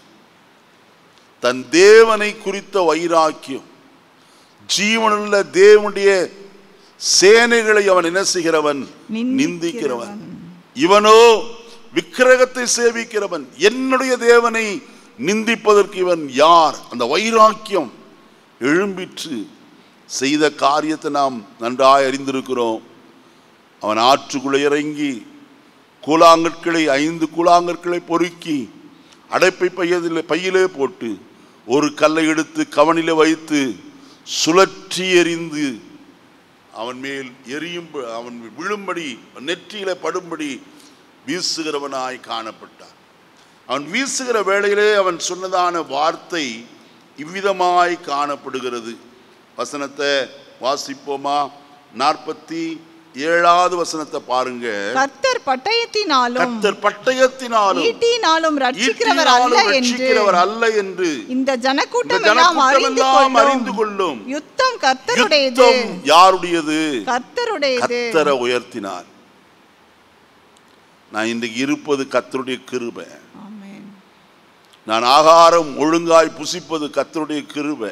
தன் தேவனை குறித்த வைராக்கியம் ஜீவனுள்ள தேவனுடைய சேனைகளை அவன் என்ன செய்கிறவன் நிந்திக்கிறவன். நிந்திக்கிறவன் இவனோ விக்கிரகத்தை சேவிக்கிறவன் என்னுடைய தேவனை நிந்திப்பதற்கு இவன் யார் அந்த வைராக்கியம் எழும்பிற்று செய்த காரியத்தை நாம் நன்றாய் அறிந்திருக்கிறோம் அவன் ஆற்றுக்குள்ளே இறங்கி கூழாங்கற்களை ஐந்து கூழாங்கற்களை பொறுக்கி அடைப்பை பையதிலே பையிலே போட்டு ஒரு கல்லை எடுத்து கவனிலே வைத்து சுழற்றி எறிந்து அவன் மேல் எரியும் அவன் விழும்படி நெற்றியில படும்படி வீசுகிறவனாய் காணப்பட்டான் அவன் வீசுகிற வேளையிலே அவன் சொன்னதான வார்த்தை இவ்விதமாய் காணப்படுகிறது வசனத்தை வாசிப்போமா நாற்பத்தி ஏழாவது வசனத்தை பாருங்க கர்த்தர் பட்டயத்தினாலும் கத்தர் பட்டயத்தினாலும் ஈட்டினாலும் ரட்சிக்கிறவர் அல்ல ஈட்டினாலும் என்று ரட்சிக்கிறவர் அல்ல என்று இந்த இந்த ஜனக்கூட்டம் எல்லாம் அறிந்து ஜனக்கூட்டமெல்லாம் அறிந்து கொள்ளும் கொள்ளும் யுத்தம் கர்த்தருடையது யுத்தம் யாருடையது கர்த்தருடையது கத்தரை உயர்த்தினார் நான் இன்றைக்கு இருப்பது கத்தருடைய கிருபை ஆமென் நான் ஆகாரம் ஒழுங்காய் புசிப்பது கத்தருடைய கிருபை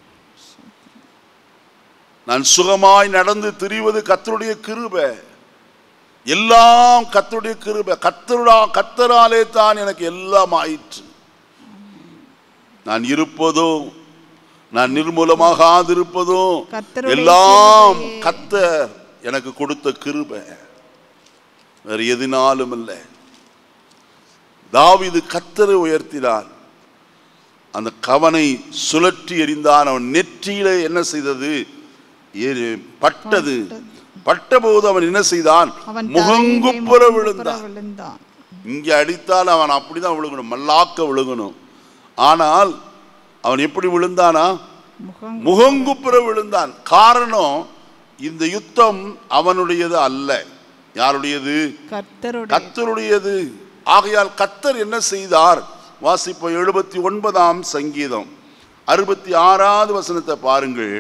நான் சுகமாய் நடந்து திரிவது கத்தருடைய கிருபை எல்லாம் கத்தருடைய கிருபை கத்தருடா கத்தராலே தான் எனக்கு எல்லாம் ஆயிற்று நான் இருப்பதும் நான் நிர்மூலமாகாதிருப்பதும் கர்த்தருடைய எல்லாம் கிருபையே. கத்தர் எனக்கு கொடுத்த கிருபை வேற எதினாலும் இல்லை தாவீது கத்தரை உயர்த்தினான் அந்த கவனை சுழற்றி எறிந்தான் அவன் நெற்றியிலே என்ன செய்தது ஏறு- பட்டது பட்டபோது அவன் என்ன செய்தான் அவன் முகங்குப்புற தரையிலே விழுந்தான் விழுந்தான் இங்கே அடித்தால் அவன் அப்படிதான் விழுகணும் மல்லாக்க விழுகணும் ஆனால் அவன் எப்படி விழுந்தானா முகம் முகங்குப்புற விழுந்தான் காரணம் இந்த யுத்தம் அவனுடையது அல்ல யாருடையது கர்த்தருடைய கத்தருடையது ஆகையால் கத்தர் என்ன செய்தார் வாசிப்போம் எழுபத்தி ஒன்பதாம் சங்கீதம் அறுபத்தி ஆறாவது வசனத்தை பாருங்கள்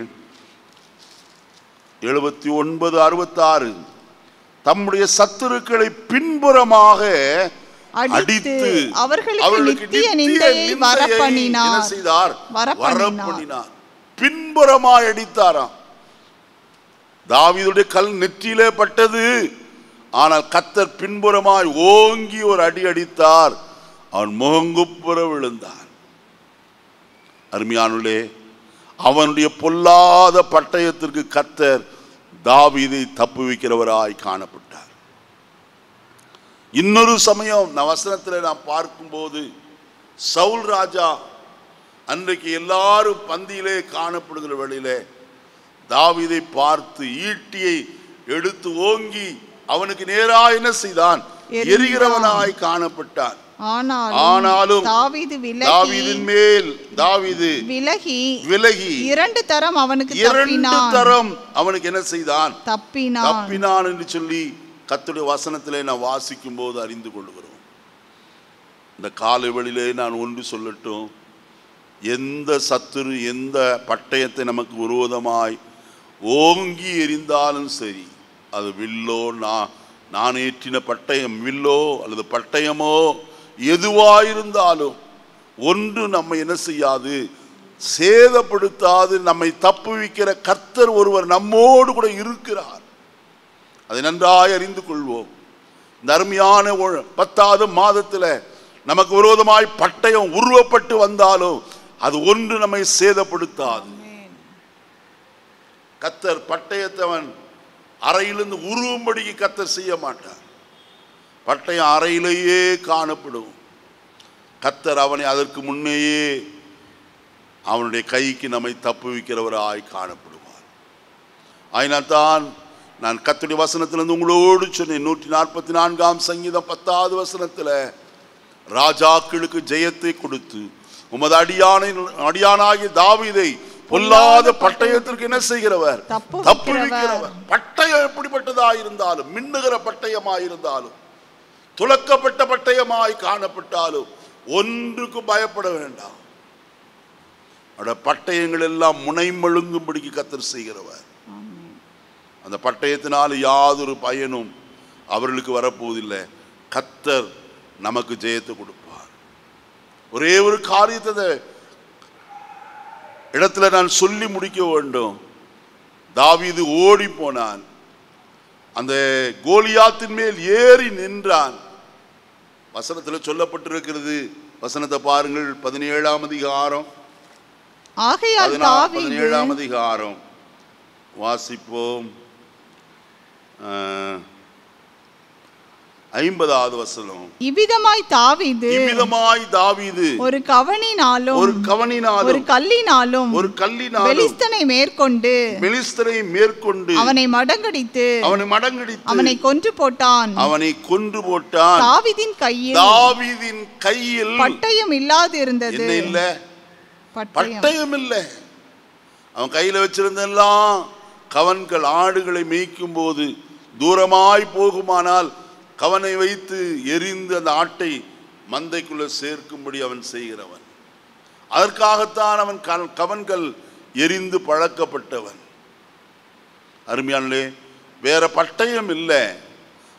எழுபத்தி ஒன்பது அறுபத்தாறு தம்முடைய சத்துருக்களை பின்புறமாக அடித்து அடித்து அவர்களுக்கு நித்திய நிந்தையை நிந்தையை வரப்பண்ணினார். என்ன செய்தார் வரப்பண்ணினார். வரப்பண்ணினார் பின்புறமாய் அடித்தாராம் தாவீதுடைய கல் நெற்றியிலே பட்டது ஆனால் கத்தர் பின்புறமாய் ஓங்கி ஒரு அடி அடித்தார் அவன் முகங்குப்புற விழுந்தான் அருமையானுள்ளே அவனுடைய பொல்லாத பட்டயத்திற்கு கத்தர் தாவீதை தப்புவிக்கிறவராய் காணப்பட்டார் இன்னொரு சமயம் நான் வசனத்தில் நான் பார்க்கும்போது சவுல் ராஜா அன்றைக்கு எல்லாரும் பந்தியிலே காணப்படுகிற வழியிலே தாவீதை பார்த்து ஈட்டியை எடுத்து ஓங்கி அவனுக்கு நேரா என்ன செய்தான் எறிந்தான். எரிகிறவனாய் காணப்பட்டான் ஆனாலும் ஆனாலும் தாவீது விலகி தாவீதின் மேல் தாவீது விலகி விலகி இரண்டு தரம் அவனுக்கு இரண்டு தப்பினான் தரம் அவனுக்கு என்ன செய்தான் தப்பினான் தப்பினான் என்று சொல்லி கர்த்தருடைய வசனத்திலே நான் வாசிக்கும் போது அறிந்து கொள்கிறோம் இந்த காலை வழியிலே நான் ஒன்று சொல்லட்டும் எந்த சத்துரு எந்த பட்டயத்தை நமக்கு விரோதமாய் ஓங்கி எறிந்தாலும் சரி அது வில்லோ நான் நான் ஏற்றின பட்டயம் வில்லோ அல்லது பட்டயமோ எதுவாயிருந்தாலும் ஒன்று நம்ம என்ன செய்யாது சேதப்படுத்தாது நம்மை தப்புவிக்கிற கர்த்தர் ஒருவர் நம்மோடு கூட இருக்கிறார் அதை நன்றாய் அறிந்து கொள்வோம் இந்த அருமையான ஒ- பத்தாவது மாதத்தில் நமக்கு விரோதமாய் பட்டயம் உருவப்பட்டு வந்தாலும் அது ஒன்று நம்மை சேதப்படுத்தாது கத்தர் பட்டயத்தவன் அறையிலிருந்து உருவும்படிக்கு கத்தர் செய்ய மாட்டார் பட்டயம் அறையிலேயே காணப்படும் கத்தர் அவனை அதற்கு முன்னேயே அவனுடைய கைக்கு நம்மை தப்புவிக்கிறவராய் காணப்படுவார் ஆயினால்தான் நான் கத்துடைய வசனத்திலிருந்து உங்களோடு சொன்னேன் நூற்றி நாற்பத்தி நான்காம் சங்கீதம் பத்தாவது வசனத்தில் ராஜாக்களுக்கு ஜெயத்தை கொடுத்து உமது அடியானை அடியானாகி தாவீதை பொல்லாத பட்டயத்திற்கு என்ன செய்கிறவர் தப்புவிக்கிறவர். தப்புவிக்கிறவர் பட்டயம் எப்படிப்பட்டதாய் இருந்தாலும் மின்னுகிற பட்டயமாய் இருந்தாலும் துலக்கப்பட்ட பட்டயமாய் காணப்பட்டாலும் ஒன்றுக்கும் பயப்பட வேண்டாம் அவட பட்டயங்கள் எல்லாம் முனைமழுங்கும்படிக்கு கத்தர் செய்கிறவர் அந்த பட்டயத்தினால் யாதொரு பயனும் அவர்களுக்கு வரப்போவதில்லை கத்தர் நமக்கு ஜெயத்தை கொடுப்பார் ஒரே ஒரு காரியத்தை இந்த இடத்துல நான் சொல்லி முடிக்க வேண்டும் தாவீது ஓடி போனான் அந்த கோலியாத்தின் மேல் ஏறி நின்றான் வசனத்தில் சொல்லப்பட்டிருக்கிறது வசனத்தை பாருங்கள் பதினேழாம் அதிகாரம் ஆகையால் பதினா- தாவீது பதினேழாம் அதிகாரம் வாசிப்போம் அஹ், ஐம்பதாவது வசனம் இவ்விதமாய் தாவீது இவ்விதமாய் தாவீது ஒரு கவனினாலும் ஒரு ஒரு கவனினாலும் கல்லினாலும் ஒரு கல்லினாலும் பெலிஸ்தனை மேற்கொண்டு பெலிஸ்தரை மேற்கொண்டு அவனை மடங்கடித்து அவனை மடங்கடித்து அவனை கொன்று போட்டான் அவனை கொன்று போட்டான் தாவீதின் கையில் தாவீதின் கையில் பட்டயம் இல்லாது இருந்தது என்ன இல்ல பட்டயம் பட்டயம் இல்லை அவன் கையில வச்சிருந்தெல்லாம் கவன்கள் ஆடுகளை மேய்க்கும் போது தூரமாய் போகுமானால் கவனை வைத்து எரிந்து அந்த ஆட்டை மந்தைக்குள்ள சேர்க்கும்படி அவன் செய்கிறவன் அதற்காகத்தான் அவன் க- கவன்கள் எரிந்து பழக்கப்பட்டவன் அருமையானே வேற பட்டயம் இல்லை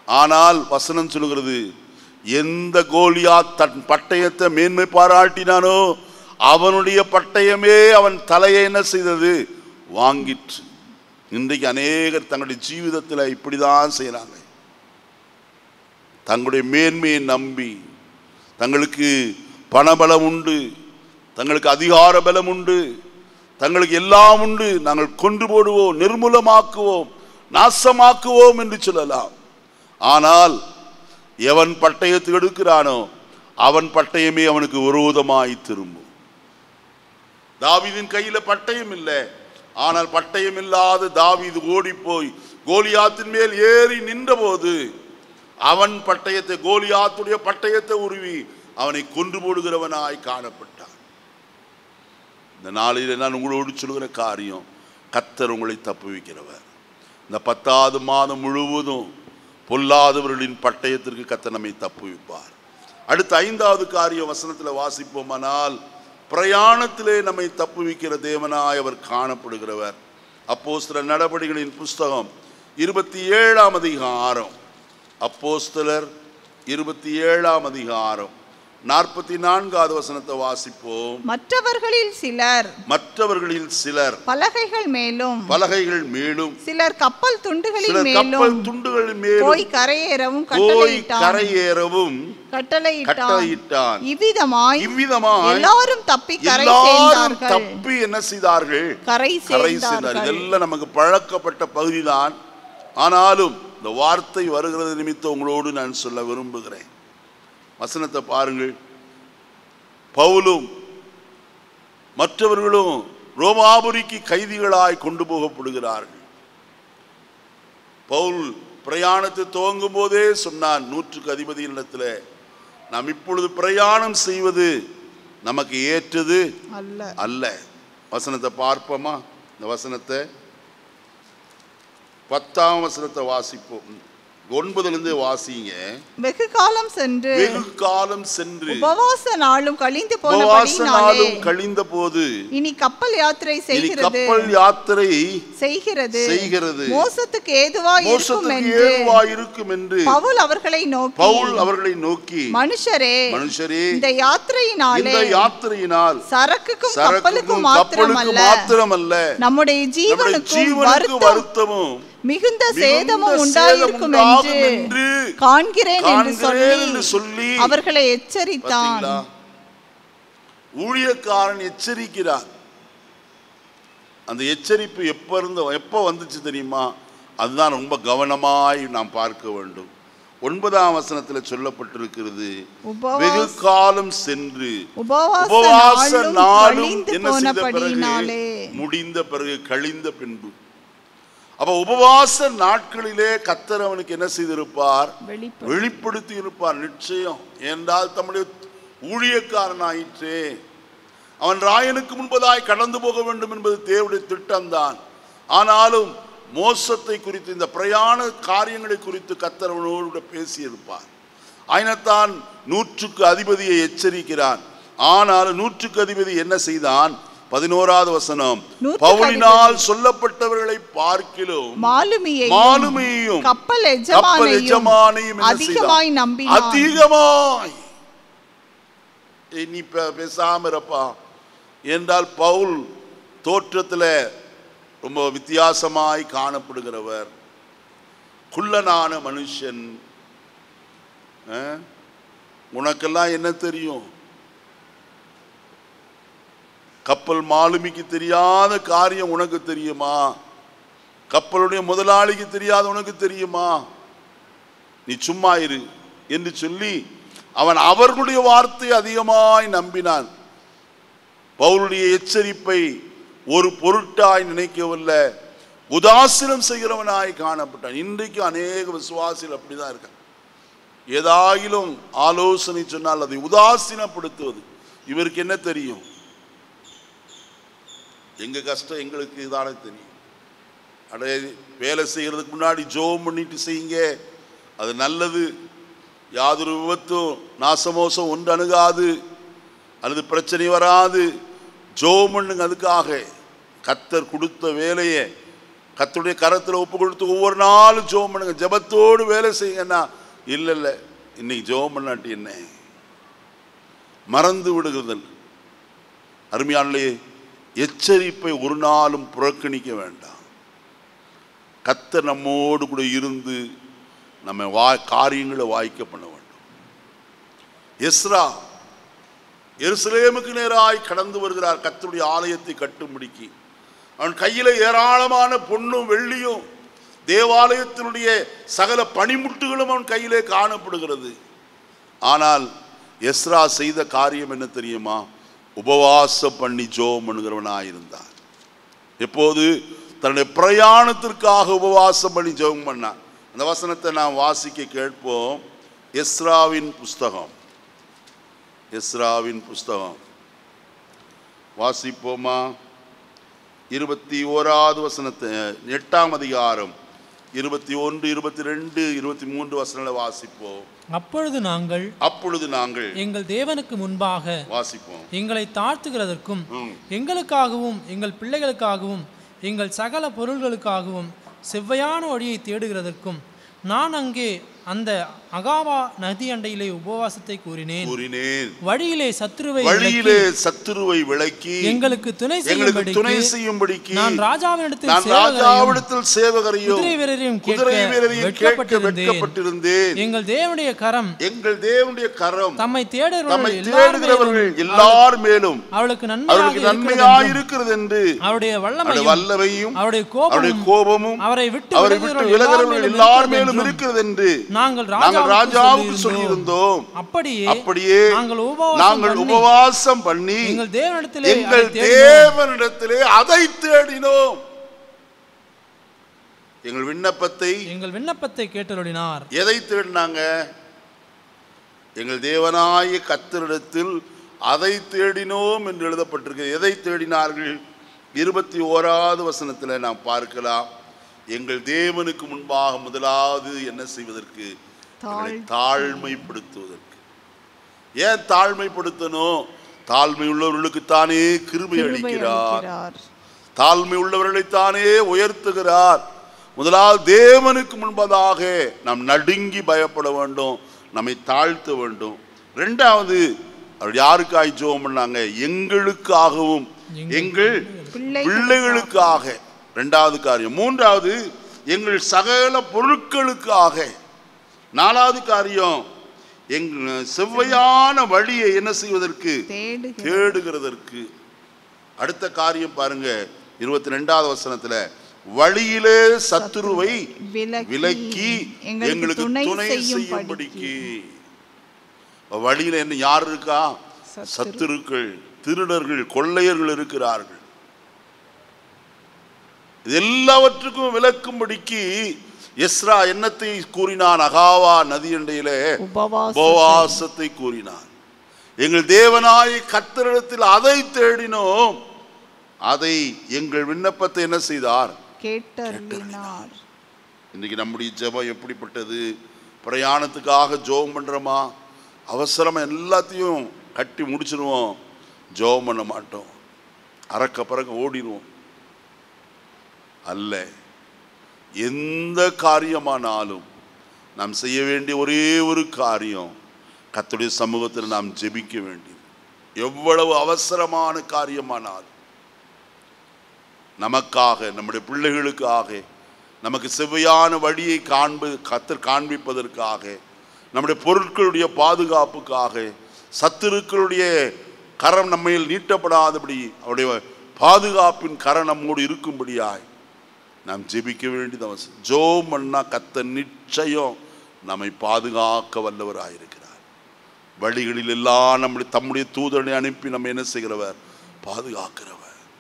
ஆனால் வசனம் சொல்லுகிறது எந்த கோலியா தன் பட்டயத்தை மேன்மை பாராட்டினானோ அவனுடைய பட்டயமே அவன் தலையை என்ன செய்தது வாங்கிற்று இன்றைக்கு அநேகர் தங்களுடைய ஜீவிதத்தில் இப்படிதான் செய்கிறாங்க தங்களுடைய மேன்மையை நம்பி தங்களுக்கு பணபலம் உண்டு தங்களுக்கு அதிகார பலம் உண்டு தங்களுக்கு எல்லாம் உண்டு நாங்கள் கொன்று போடுவோம் நிர்மூலமாக்குவோம் நாசமாக்குவோம் என்று சொல்லலாம் ஆனால் எவன் பட்டயத்தை எடுக்கிறானோ அவன் பட்டயமே அவனுக்கு விரோதமாய் திரும்பும் தாவீதின் கையில பட்டயம் இல்லை ஆனால் பட்டயம் இல்லாத தாவீது ஓடி போய் கோலியாத்தின் மேல் ஏறி நின்றபோது அவன் பட்டயத்தை கோலியாத்துடைய பட்டயத்தை உருவி அவனை கொன்று போடுகிறவனாய் காணப்பட்டான் இந்த நாளில் நான் உங்களோடு சொல்கிற காரியம் கத்தர் உங்களை தப்புவிக்கிறவர் இந்த பத்தாவது மாதம் முழுவதும் பொல்லாதவர்களின் பட்டயத்திற்கு கத்தர் நம்மை தப்புவிப்பார் அடுத்த ஐந்தாவது காரியம் வசனத்தில் வாசிப்போமானால் பிரயாணத்திலே நம்மை தப்புவிக்கிற தேவனாய் அவர் காணப்படுகிறவர் அப்போஸ்தலர் நடபடிகளின் புஸ்தகம் இருபத்தி ஏழாம் அதிகாரம் அப்போஸ்தலர் இருபத்தி ஏழாம் அதிகாரம் நாற்பத்தி நான்காவது வசனத்தை வாசிப்போம் மற்றவர்களில் சிலர் மற்றவர்களில் சிலர் பலகைகள் மேலும் பலகைகள் மேலும் சிலர் கப்பல் துண்டுகளின் சிலர் கப்பல் மேலும் துண்டுகள் மேலும் போய் கரையேறவும் போய் கட்டளையிட்டான் கரையேறவும் கட்டளையிட்டான் கட்டளையிட்டான் இவ்விதமாய் இவ்விதமாய் எல்லாரும் தப்பி கரை எல்லாரும் சேர்ந்தார்கள் தப்பி என்ன செய்தார்கள் கரை கரை சேர்ந்தார் சேர்ந்தார்கள் இதெல்லாம் நமக்கு பழக்கப்பட்ட பகுதிதான் ஆனாலும் இந்த வார்த்தை வருகிறது நிமித்தம் உங்களோடு நான் சொல்ல விரும்புகிறேன் வசனத்தை பாருங்கள் பவுலும் மற்றவர்களும் ரோமாபுரிக்கு கைதிகளாய் கொண்டு போகப்படுகிறார்கள் பவுல் பிரயாணத்தை துவங்கும் போதே சொன்னான் நூற்றுக்கு அதிபதியினிடத்தில் நாம் இப்பொழுது பிரயாணம் செய்வது நமக்கு ஏற்றது அல்ல அல்ல வசனத்தை பார்ப்போமா இந்த வசனத்தை பத்தாம் வசனத்தை வாசிப்போம் ஒன்பதுலேருந்து வாசிங்க வெகு காலம் சென்று வெகு காலம் சென்று உபவாச நாளும் கழிந்து உபவாச போனபடினாலே நாளும் கழிந்த போது இனி கப்பல் யாத்திரை இனி செய்கிறது கப்பல் யாத்திரை செய்கிறது செய்கிறது. மோசத்துக்கு ஏதுவா இருக்கும் மோசத்துக்கு என்று ஏதுவா இருக்கும் என்று பவுல் அவர்களை நோக்கி பவுல் அவர்களை நோக்கி மனுஷரே மனுஷரே இந்த யாத்திரையினாலே இந்த யாத்திரையினால் சரக்குக்கும் சரக்குக்கும் கப்பலுக்கும் கப்பலுக்கு மாத்திரமல்ல மாத்திரமல்ல நம்முடைய நம்முடைய ஜீவனுக்கும் ஜீவனுக்கு வருத்தம் வருத்தமும் மிகுந்த மிகுந்த சேதமும் சேதம் உண்டாயிருக்கும் உண்டாகும் என்று என்று காண்கிறேன் என்று காண்கிறேன் என்று சொல்லி சொல்லி அவர்களை எச்சரித்தான் பார்த்தீங்களா? ஊழியக்காரன் எச்சரிக்கிறார் அந்த எச்சரிப்பு எப்ப இருந்து எப்போ வந்துச்சு தெரியுமா அதுதான் ரொம்ப கவனமாய் நாம் பார்க்க வேண்டும் ஒன்பதாம் வசனத்தில் சொல்லப்பட்டிருக்கிறது உபவாச- வெகு காலம் சென்று உபவாச உபவாச நாளும் நாளும் கழிந்து என்ன செய்த பிறகு போனபடியினாலே முடிந்த பிறகு கழிந்த பின்பு அப்ப உபவாச நாட்களிலே கத்தர் அவனுக்கு என்ன செய்திருப்பார் வெளிப்படு வெளிப்படுத்தி இருப்பார் நிச்சயம் என்றால் தம்முடைய ஊழியக்காரன் ஆயிற்றே அவன் ராயனுக்கு முன்பதாய் கடந்து போக வேண்டும் என்பது தேவனுடைய திட்டம்தான் ஆனாலும் மோசத்தை குறித்து இந்த பிரயாண காரியங்களை குறித்து கத்தர் அவனோடு கூட பேசியிருப்பார் ஆயினத்தான் நூற்றுக்கு அதிபதியை எச்சரிக்கிறான் ஆனால் நூற்றுக்கு அதிபதி என்ன செய்தான் பதினோராவது வசனம் நூற்றுக்கு பவுலினால் சொல்லப்பட்டவர்களை பார்க்கிலும் மாலுமியையும் மாலுமியையும் கப்பல் கப்பல் எஜமானையும் எஜமானையும் என்ன அதிகமாய் செய்தான்? நம்பினான் அதிகமாய் ஏய், நீ பே- பேசாம இருப்பா என்றால் பவுல் தோற்றத்தில் ரொம்ப வித்தியாசமாய் காணப்படுகிறவர் குள்ளனான மனுஷன் ஆ? உனக்கெல்லாம் என்ன தெரியும் கப்பல் மாலுமிக்கு தெரியாத காரியம் உனக்கு தெரியுமா கப்பலுடைய முதலாளிக்கு தெரியாத உனக்கு தெரியுமா நீ சும்மா இரு என்று சொல்லி அவன் அவர்களுடைய வார்த்தை அதிகமாய் நம்பினான் பவுலுடைய எச்சரிப்பை ஒரு பொருட்டாய் நினைக்கவில்லை உதாசீனம் செய்கிறவனாய் காணப்பட்டான் இன்றைக்கு அநேக விசுவாசிகள் அப்படிதான் இருக்காங்க ஏதாகிலும் ஆலோசனை சொன்னால் அதை உதாசீனப்படுத்துவது இவருக்கு என்ன தெரியும் எங்க கஷ்டம் எங்களுக்கு இதான தெரியும் அடே வேலை செய்கிறதுக்கு முன்னாடி ஜோம் பண்ணிட்டு செய்யுங்க அது நல்லது யாதொரு விபத்தும் நாசமோசம் ஒன்று அணுகாது அல்லது பிரச்சனை வராது ஜோம் பண்ணுங்க அதுக்காக கத்தர் கொடுத்த வேலையை கர்த்தருடைய கரத்தில் ஒப்பு கொடுத்து ஒவ்வொரு நாளும் ஜெபம் பண்ணுங்க ஜெபத்தோடு வேலை செய்யுங்கன்னா இல்லை இல்லை இன்னைக்கு ஜெபம் பண்ணாட்டி என்ன மறந்து விடுகிறதல் அருமையானே எச்சரிப்பை ஒரு நாளும் புறக்கணிக்க வேண்டாம் கர்த்தர் நம்மோடு கூட இருந்து நம்ம வா காரியங்களை வாய்க்க பண்ண வேண்டும் எஸ்ரா எருசலேமுக்கு நேராய் கடந்து வருகிறார் கர்த்தருடைய ஆலயத்தை கட்டும்படிக்கு அவன் கையில ஏராளமான பொன்னும் வெள்ளியும் தேவாலயத்தினுடைய சகல பனிமுட்டுகளும் அவன் கையிலே காணப்படுகிறது ஆனால் எஸ்ரா செய்த காரியம் என்ன தெரியுமா உபவாசம் பண்ணி ஜோம் பண்ணுகிறவனாயிருந்தான் எப்போது தன்னுடைய பிரயாணத்திற்காக உபவாசம் பண்ணி ஜெபம் பண்ணான் அந்த வசனத்தை நாம் வாசிக்க கேட்போம் எஸ்ராவின் புஸ்தகம் எஸ்ராவின் புஸ்தகம் வாசிப்போமா இருபத்தி ஓராவது வசனத்தை எட்டாம் அதிகாரம் இருபத்தி ஒன்று இருபத்தி ரெண்டு இருபத்தி மூன்று வசனங்களை வாசிப்போம் அப்பொழுது நாங்கள் அப்பொழுது நாங்கள் எங்கள் தேவனுக்கு முன்பாக வாசிப்போம் எங்களை தாழ்த்துகிறதற்கும் ம். எங்களுக்காகவும் எங்கள் பிள்ளைகளுக்காகவும் எங்கள் சகல பொருள்களுக்காகவும் செவ்வையான வழியை தேடுகிறதற்கும் நான் அங்கே அந்த அகாவா நதி அண்டையிலே உபவாசத்தை கூறினேன் கூறினேன் வழியிலே சத்துருவை வழியிலே சத்துருவை விளக்கி விலக்கி எங்களுக்கு துணை எங்களுக்கு துணை செய்யும்படிக்கு செய்யும்படிக்கு நான் ராஜாவினிடத்தில் நான் சேவகரையும் ராஜாவிடத்தில் சேவகரையும் குதிரை வீரரையும் கேட்க குதிரை வீரரையும் கேட்க வெட்கப்பட்டிருந்தேன். வெட்கப்பட்டிருந்தேன் எங்கள் தேவனுடைய கரம் எங்கள் தேவனுடைய கரம் தம்மை தம்மை தேடுகிறவர்கள் எல்லார் தேடுகிறவர்கள் மேலும் எல்லார் மேலும் அவளுக்கு அவர்களுக்கு நன்மையாக நன்மையாய் இருக்கிறது இருக்கிறது என்று அவருடைய அவருடைய வல்லமையும் வல்லமையும் அவருடைய அவருடைய கோபமும் கோபமும் அவரை விட்டு அவரை விட்டு விலகுகிறவர்கள் விலகிறவர்கள் எல்லார் எல்லார் மேலும் இருக்கிறது என்று நாங்கள் நாங்கள் ராஜாவுக்கு ராஜாவுக்கு சொல்லியிருந்தோம். சொல்லியிருந்தோம் அப்படியே அப்படியே நாங்கள் உபவாசம் நாங்கள் பண்ணி உபவாசம் பண்ணி எங்கள் தேவனிடத்திலே எங்கள் அதை தேடினோம். தேவனிடத்திலே அதை தேடினோம் எங்கள் விண்ணப்பத்தை எங்கள் விண்ணப்பத்தை கேட்டருளினார் எதை தேடினாங்க எங்கள் தேவனாய கத்தரிடத்தில் அதை தேடினோம் என்று எழுதப்பட்டிருக்கு எதை தேடினார்கள் இருபத்தி ஓராவது வசனத்தில் நாம் பார்க்கலாம் எங்கள் தேவனுக்கு முன்பாக முதலாவது என்ன செய்வதற்கு எங்களை தாழ்மைப்படுத்துவதற்கு ஏன் தாழ்மைப்படுத்தணும் தாழ்மை உள்ளவர்களுக்கு தானே கிருபை கிருபை அளிக்கிறார் அளிக்கிறார். தாழ்மை உள்ளவர்களைத்தானே உயர்த்துகிறார் முதலாவது தேவனுக்கு முன்பதாக நாம் நடுங்கி பயப்பட வேண்டும் நம்மை தாழ்த்த வேண்டும் ரெண்டாவது அவர் யாருக்காய் ஜெபம் பண்ணாங்க எங்களுக்காகவும் எங்கள் பிள்ளைகளுக்காக. பிள்ளைகளுக்காக ரெண்டாவது காரியம் மூன்றாவது எங்கள் சகல பொருட்களுக்காக நாலாவது காரியம் எங் செவ்வையான வழியை என்ன செய்வதற்கு தேடுகிறார். தேடுகிறதற்கு அடுத்த காரியம் பாருங்க இருபத்தி ரெண்டாவது வசனத்துல வழியிலே சத்துருவை விலக்கி விலக்கி எங்களுக்கு எங்களுக்கு துணை துணை செய்யும்படிக்கு. செய்யும்படிக்கு வழியில என்ன யார் இருக்கா சத்துரு. சத்துருக்கள் திருடர்கள் கொள்ளையர்கள் இருக்கிறார்கள் இது எல்லாவற்றுக்கும் விளக்கும்படிக்கு எஸ்ரா என்னத்தை கூறினான் அகாவா நதியண்டையிலே உபவாசத்தை. உபவாசத்தை கூறினான் எங்கள் தேவனாய் கத்தரிடத்தில் அதை தேடினோம் அதை எங்கள் விண்ணப்பத்தை என்ன செய்தார் கேட்டருளினார் இன்னைக்கு நம்முடைய ஜெபம் எப்படிப்பட்டது பிரயாணத்துக்காக ஜெபம் பண்றோமா அவசரமா எல்லாத்தையும் கட்டி முடிச்சிருவோம் ஜெபம் பண்ண மாட்டோம் அறக்க பறக்க ஓடிடுவோம் அல்ல எந்த காரியமானாலும் நாம் செய்ய வேண்டிய ஒரே ஒரு காரியம் கர்த்தருடைய சமூகத்தில் நாம் ஜெபிக்க வேண்டியது எவ்வளவு அவசரமான காரியமானாலும் நமக்காக நம்முடைய பிள்ளைகளுக்காக நமக்கு செவ்வையான வழியை காண்பது கத்தர் காண்பிப்பதற்காக நம்முடைய பொருட்களுடைய பாதுகாப்புக்காக சத்துருக்களுடைய கரம் நம்மையில் நீட்டப்படாதபடி அவருடைய பாதுகாப்பின் கரம் நம்மோடு இருக்கும்படியாய் நாம் ஜெபிக்க வேண்டியது அவசியம் ஜோம் பண்ணா கத்த நிச்சயம் நம்மை பாதுகாக்க வல்லவராயிருக்கிறார் வழிகளில் எல்லாம் நம்முடைய தம்முடைய தூதனை அனுப்பி நம்ம என்ன செய்கிறவர் பாதுகாக்கிறவர்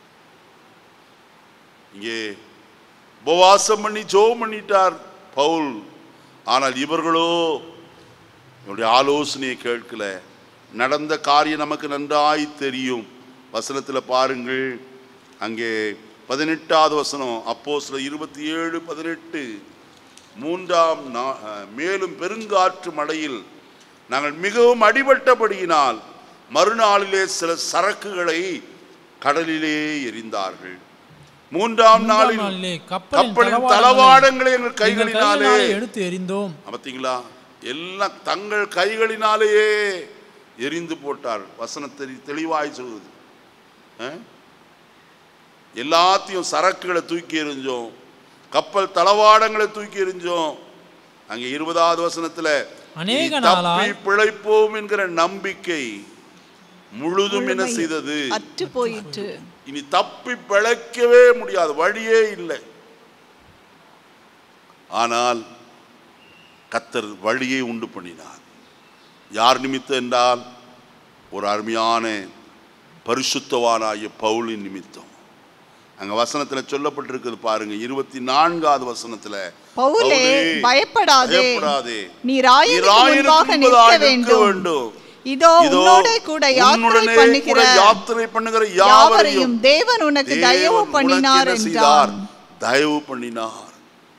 இங்கே உபவாசம் பண்ணி ஜோம் பண்ணிட்டார் பவுல் ஆனால் இவர்களோ இவருடைய ஆலோசனையை கேட்கல நடந்த காரியம் நமக்கு நன்றாய் தெரியும் வசனத்தில் பாருங்கள் அங்கே பதினெட்டாவது வசனம் அப்போ சில இருபத்தி ஏழு பதினெட்டு மூன்றாம் நா- அஹ், மேலும் பெருங்காற்று மழையில் நாங்கள் மிகவும் அடிபட்டபடியினால் மறுநாளிலே சில சரக்குகளை கடலிலே எறிந்தார்கள் மூன்றாம் மூன்றாம் நாளில் நாளிலே கப்பலின் கப்பலின் தளவாடங்களை தளவாடங்களை எங்கள் எங்கள் கைகளினாலே கைகளினாலே எடுத்து எறிந்தோம் பார்த்தீங்களா எல்லாம் தங்கள் கைகளினாலேயே எரிந்து போட்டார் வசனத்தை தெளிவாய் சொல்லுது ஆ? எல்லாத்தையும் சரக்குகளை தூக்கி எறிஞ்சோம் கப்பல் தளவாடங்களை தூக்கி எறிஞ்சோம் அங்கே இருபதாவது வசனத்துல அநேக இனி தப்பி நாளாய் பிழைப்போம் என்கிற நம்பிக்கை முழுதும் என்ன முழுமை செய்தது அற்று போயிற்று இனி தப்பி பிழைக்கவே முடியாது வழியே இல்லை ஆனால் கத்தர் வழியை உண்டு பண்ணினார் யார் நிமித்தம் என்றால் ஒரு அருமையான பரிசுத்தவானாகிய பவுலின் நிமித்தம் அங்க வசனத்துல சொல்லப்பட்டிருக்குது பாருங்க இருபத்தி நான்காவது வசனத்துல பவுலே பயப்படாதே பயப்படாதே நீர் நீர் ஆயிரத்துக்கு முன்பாக ஆயிரத்துக்கு நிற்க முன்பதாக நிற்க வேண்டும் வேண்டும் இதோ இதோ உன்னோடே கூட யாத்திரை உன்னுடனே பண்ணுகிற கூட யாத்திரை பண்ணுகிற யாவரையும் யாவரையும் தேவன் உனக்கு தயவு தேவன் உனக்கு பண்ணினார் என்ன செய்தார்? என்றான் தயவு பண்ணினார்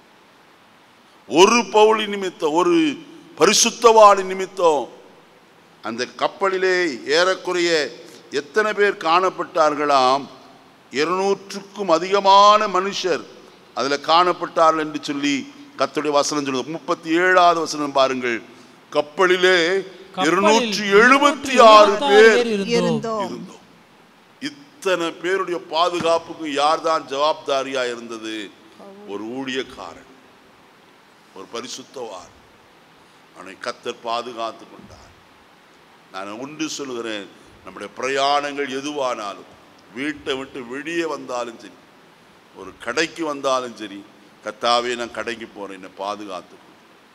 ஒரு பவுளி நிமித்தம் ஒரு பரிசுத்தவாணி நிமித்தம் அந்த கப்பலிலே ஏறக்குறைய எத்தனை பேர் காணப்பட்டார்களாம் இருநூற்றுக்கும் அதிகமான மனுஷர் அதில் காணப்பட்டார்கள் என்று சொல்லி கர்த்தருடைய வசனம் சொல்லுது முப்பத்தி ஏழாவது வசனம் பாருங்கள் கப்பலிலே கப்பலில் இருநூற்றி எழுபத்தி ஆறு பேர் இருந்தோம் இருந்தோம் இருந்தோம் இத்தனை பேருடைய பாதுகாப்புக்கு யார்தான் ஜவாப்தாரியா இருந்தது ஒரு ஊழியக்காரன் ஒரு பரிசுத்தவார் அவனை கத்தர் பாதுகாத்து கொண்டார் நான் ஒன்று சொல்கிறேன் நம்முடைய பிரயாணங்கள் எதுவானாலும் வீட்டை விட்டு வெளியே வந்தாலும் சரி ஒரு கடைக்கு வந்தாலும் சரி கத்தாவே நான் கடைக்கு போறேன் என்னை பாதுகாத்து கொடு.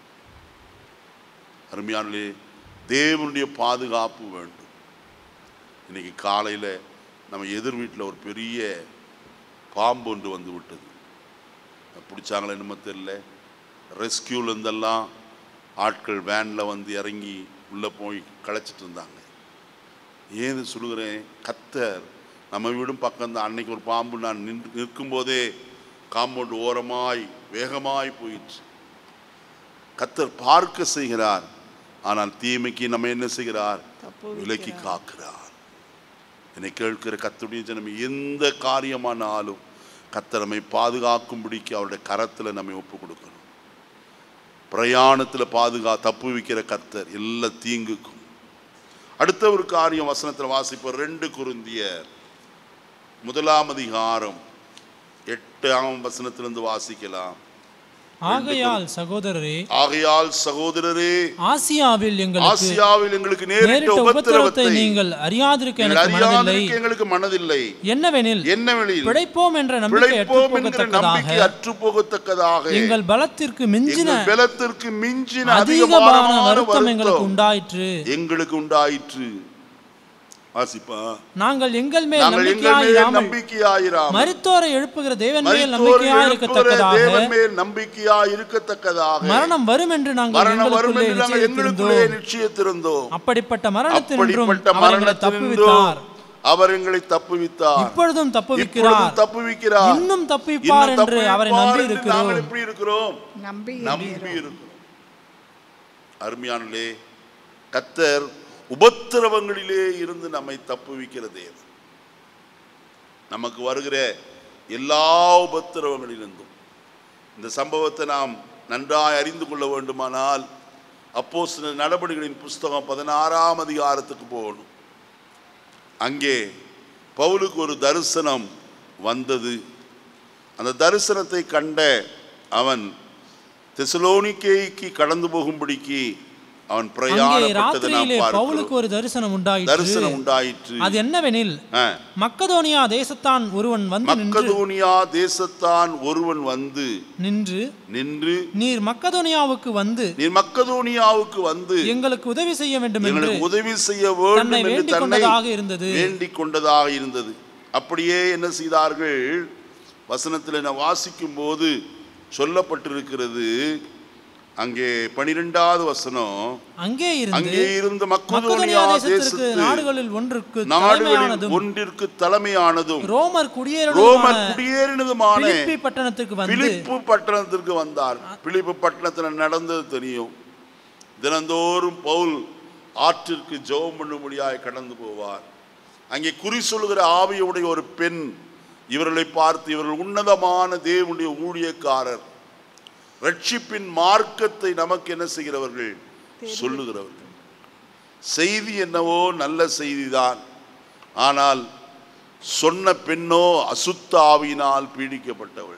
அருமையானே தேவனுடைய பாதுகாப்பு வேண்டும் இன்னைக்கு காலையில் நம்ம எதிர் வீட்டில் ஒரு பெரிய பாம்பு ஒன்று வந்து விட்டது பிடிச்சாங்களே என்னமோ தெரியல ரெஸ்கியூலேருந்தெல்லாம் ஆட்கள் வேனில் வந்து இறங்கி உள்ளே போய் களைச்சிட்டு இருந்தாங்க ஏன் சொல்லுகிறேன் கத்தர் நம்ம வீடும் பக்கம் தான் அன்னைக்கு ஒரு பாம்பு நான் நின்று நிற்கும்போதே காம்பவுண்ட் ஓரமாய் வேகமாய் போயிற்று கத்தர் பார்க்க செய்கிறார் ஆனால் தீமைக்கு நம்ம என்ன செய்கிறார் விலக்கி காக்கிறார் என்னை கேட்கிற கத்துடைய ஜனம் எந்த காரியமானாலும் கத்தர் நம்மை பாதுகாக்கும்படிக்கு அவருடைய கரத்தில் நம்மை ஒப்பு கொடுக்கணும் பிரயாணத்தில் பாதுகா தப்பு வைக்கிற கத்தர் எல்லா தீங்குக்கும் அடுத்த ஒரு காரியம் வசனத்தில் வாசிப்போம் ரெண்டு குருந்தியர் முதலாம் அதிகாரம் எட்டாம் வசனத்திலிருந்து வாசிக்கலாம் ஆகையால் சகோதரரே ஆகையால் சகோதரரே ஆசியாவில் எங்களுக்கு ஆசியாவில் எங்களுக்கு நேரிட்ட நேரிட்ட உபத்திரவத்தை உபத்திரவத்தை நீங்கள் அறியாதிருக்க நீங்கள் எனக்கு மனதில்லை அறியாதிருக்க எங்களுக்கு மனதில்லை என்னவெனில் என்னவெளியில் பிழைப்போம் என்ற நம்பிக்கை பிழைப்போம் என்கிற நம்பிக்கை அற்றுப்போகத்தக்கதாக அற்று போகத்தக்கதாக எங்கள் பலத்திற்கு மிஞ்சின எங்கள் பலத்திற்கு மிஞ்சின அதிகமான அதிகமான வருத்தம் எங்களுக்கு வருத்தம் உண்டாயிற்று எங்களுக்கு உண்டாயிற்று வாசிப்பா நாங்கள் எங்கள் மேல் நாங்கள் எங்கள் மேல் நம்பிக்கையாயிராமல் நம்பிக்கையாயிராமல் மரித்தோரை எழுப்புகிற தேவன் மேல் மரித்தோரை எழுப்புகிற நம்பிக்கையாயிருக்கத்தக்கதாக தேவன் மேல் நம்பிக்கையா இருக்கத்தக்கதாக மரணம் வரும் என்று நாங்கள் மரணம் வரும் எங்களுக்குள்ளே என்று நாங்கள் எங்களுக்குள்ளே நிச்சயித்திருந்தோம் நிச்சயத்திருந்தோம் அப்படிப்பட்ட மரணத்தினின்றும் அப்படிப்பட்ட அவர் எங்களை மரணத்தினின்றும் தப்புவித்தார் அவர் எங்களை தப்புவித்தார் இப்பொழுதும் தப்புவிக்கிறார் இப்பொழுதும் தப்புவிக்கிறார் இன்னும் தப்புவிப்பார் இன்னும் என்று அவரை தப்புவிப்பார் நம்பி என்று இருக்கிறோம் நாங்கள் எப்படி இருக்கிறோம் நம்பி நம்பி இருக்கிறோம் அருமையானே கத்தர் உபத்திரவங்களிலே இருந்து நம்மை தப்புவிக்கிற தேவன் நமக்கு வருகிற எல்லா உபத்திரவங்களிலிருந்தும் இந்த சம்பவத்தை நாம் நன்றாய் அறிந்து கொள்ள வேண்டுமானால் அப்போ சில நடவடிக்கைகளின் புஸ்தகம் பதினாறாம் அதிகாரத்துக்கு போகணும் அங்கே பவுலுக்கு ஒரு தரிசனம் வந்தது அந்த தரிசனத்தை கண்ட அவன் தெசலோனிக்கேய்க்கு கடந்து போகும்படிக்கு அவன் அங்கே பிரயாணப்பட்டதை நாம் ராத்திரியிலே பவுலுக்கு பார்க்கிறோம் ஒரு தரிசனம் உண்டாயிற்று தரிசனம் உண்டாயிற்று அது என்னவெனில் ஆ. மக்கதோனியா தேசத்தான் ஒருவன் வந்து நின்று மக்கதோனியா தேசத்தான் ஒருவன் வந்து நின்று நின்று நீர் மக்கதோனியாவுக்கு வந்து நீ மக்கதோனியாவுக்கு வந்து எங்களுக்கு உதவி செய்ய வேண்டும் என்று எங்களுக்கு உதவி செய்ய வேண்டும் தன்னை என்று வேண்டிக் தன்னை கொண்டதாக இருந்தது வேண்டிக் கொண்டதாக இருந்தது அப்படியே என்ன செய்தார்கள் வசனத்தில் நான் வாசிக்கும் போது சொல்லப்பட்டிருக்கிறது அங்கே பனிரெண்டாவது வசனம் அங்கே இருந்து அங்கே இருந்த மக்கதோனியா மக்கதோனியா தேசத்திற்கு தேசத்து நாடுகளில் ஒன்றுக்கு நாடுகளில் தலைமையானதும் ஒன்றிற்கு தலைமையானதும் ரோமர் ரோமர் குடியேறினதுமான குடியேறினதுமான பிலிப்பி பட்டணத்துக்கு வந்து பிலிப்பு பட்டணத்திற்கு வந்தார் பிலிப்பு பட்டணத்தில் நடந்தது தெரியும் தினந்தோறும் பவுல் ஆற்றிற்கு ஜெபம் பண்ணும்படியாய் கடந்து போவார் அங்கே குறி சொல்லுகிற ஆவியுடைய ஒரு பெண் இவர்களை பார்த்து இவர்கள் உன்னதமான தேவனுடைய ஊழியக்காரர் ரட்சிப்பின் மார்க்கத்தை நமக்கு என்ன செய்கிறவர்கள் சொல்லுகிறவர்கள் செய்தி என்னவோ நல்ல செய்திதான் ஆனால் சொன்ன பெண்ணோ அசுத்த ஆவியினால் பீடிக்கப்பட்டவள்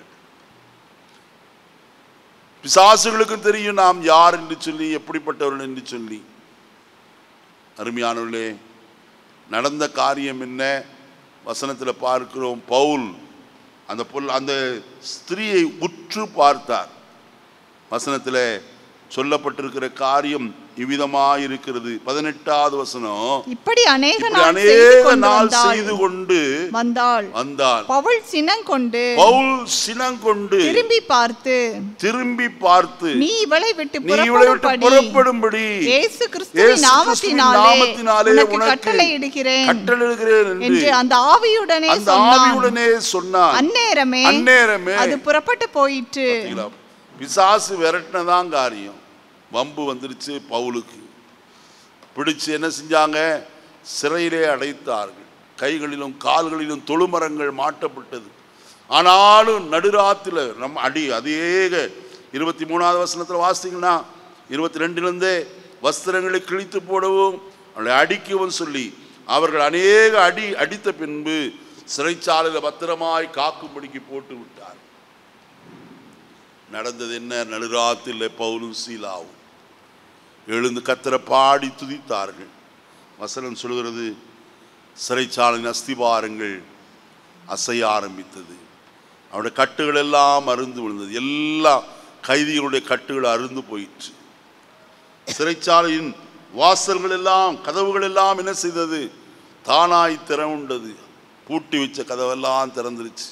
பிசாசுகளுக்கும் தெரியும் நாம் யார் என்று சொல்லி எப்படிப்பட்டவர்கள் என்று சொல்லி அருமையானவர்களே நடந்த காரியம் என்ன வசனத்தில் பார்க்கிறோம் பவுல் அந்த பொல் அந்த ஸ்திரீயை உற்று பார்த்தார் வசனத்தில் சொல்லப்பட்டிருக்கிற காரியம் இவ்விதமாக இருக்கிறது பதினெட்டாவது வசனம் இப்படி அநேக இப்படி நாள் செய்து அநேக கொண்டு நாள் வந்தாள். செய்து கொண்டு வந்தாள் வந்தாள் பவுல் சினங்கொண்டு பவுல் சினங்கொண்டு திரும்பி பார்த்து திரும்பி பார்த்து நீ இவளை விட்டு நீ இவளை விட்டு புறப்படும்படி புறப்படும்படி இயேசு இயேசு கிறிஸ்துவின் கிறிஸ்துவின் நாமத்தினாலே நாமத்தினாலே உனக்கு உனக்கு கட்டளையிடுகிறேன் கட்டளையிடுகிறேன் என்று என்று அந்த ஆவியுடனே அந்த சொன்னான் ஆவியுடனே சொன்னான் அந்நேரமே அந்நேரமே அது புறப்பட்டு போயிற்று பாத்தீங்களா? பிசாசு விரட்டினதான் காரியம் வம்பு வந்துருச்சு பவுலுக்கு பிடிச்சு என்ன செஞ்சாங்க சிறையிலே அடைத்தார்கள் கைகளிலும் கால்களிலும் தொழுமரங்கள் மாட்டப்பட்டது ஆனாலும் நடுராத்தில் நம்ம அடி அதேக இருபத்தி மூணாவது வசனத்தில் வாசித்தீங்கன்னா இருபத்தி ரெண்டுலேருந்தே வஸ்திரங்களை கிழித்து போடவும் அவளை அடிக்கவும் சொல்லி அவர்கள் அநேக அடி அடித்த பின்பு சிறைச்சாலையில் பத்திரமாய் காக்கும்படிக்கு போட்டு விட்டார் நடந்தது என்ன நடுராத்தில் பவுலும் சீலாவும் எழுந்து கத்தரை பாடி துதித்தார்கள் வசனம் சொல்கிறது சிறைச்சாலையின் அஸ்திபாரங்கள் அசைய ஆரம்பித்தது அவருடைய கட்டுகள் எல்லாம் அருந்து விழுந்தது எல்லா கைதிகளுடைய கட்டுகள் அருந்து போயிற்று சிறைச்சாலையின் வாசல்கள் எல்லாம் கதவுகள் எல்லாம் என்ன செய்தது தானாய் திறவுண்டது பூட்டி வச்ச கதவெல்லாம் திறந்துருச்சு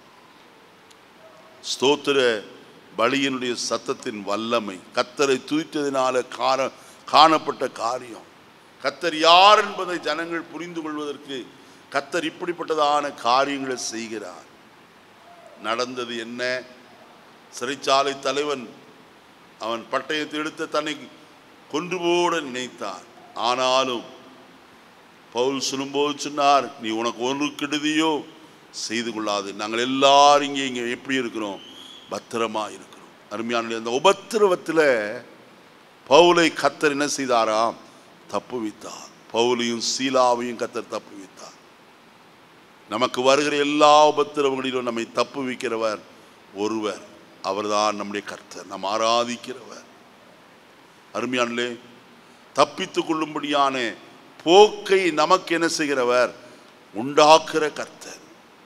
ஸ்தோத்திர பலியினுடைய சத்தத்தின் வல்லமை கத்தரை துதித்ததினால காண காணப்பட்ட காரியம் கத்தர் யார் என்பதை ஜனங்கள் புரிந்து கொள்வதற்கு கத்தர் இப்படிப்பட்டதான காரியங்களை செய்கிறார் நடந்தது என்ன சிறைச்சாலை தலைவன் அவன் பட்டயத்தை எடுத்து தன்னை கொன்று போட நினைத்தான் ஆனாலும் பவுல் சொல்லும்போது சொன்னார் நீ உனக்கு ஒன்று கெடுதியோ செய்து கொள்ளாது நாங்கள் எல்லாரும் இங்கே இங்கே எப்படி இருக்கிறோம் பத்திரமா இருக்கிறோம் அருமையான அந்த உபத்திரவத்தில் பவுலை கத்தர் என்ன செய்தாராம் தப்பு வைத்தார் பவுலையும் சீலாவையும் கத்தர் தப்பு வைத்தார் நமக்கு வருகிற எல்லா உபத்திரவங்களிலும் நம்மை தப்பு வைக்கிறவர் ஒருவர் அவர்தான் நம்முடைய கர்த்தர் நாம் ஆராதிக்கிறவர் அருமையானே தப்பித்துக் கொள்ளும்படியான போக்கை நமக்கு என்ன செய்கிறவர் உண்டாக்குற கர்த்தர்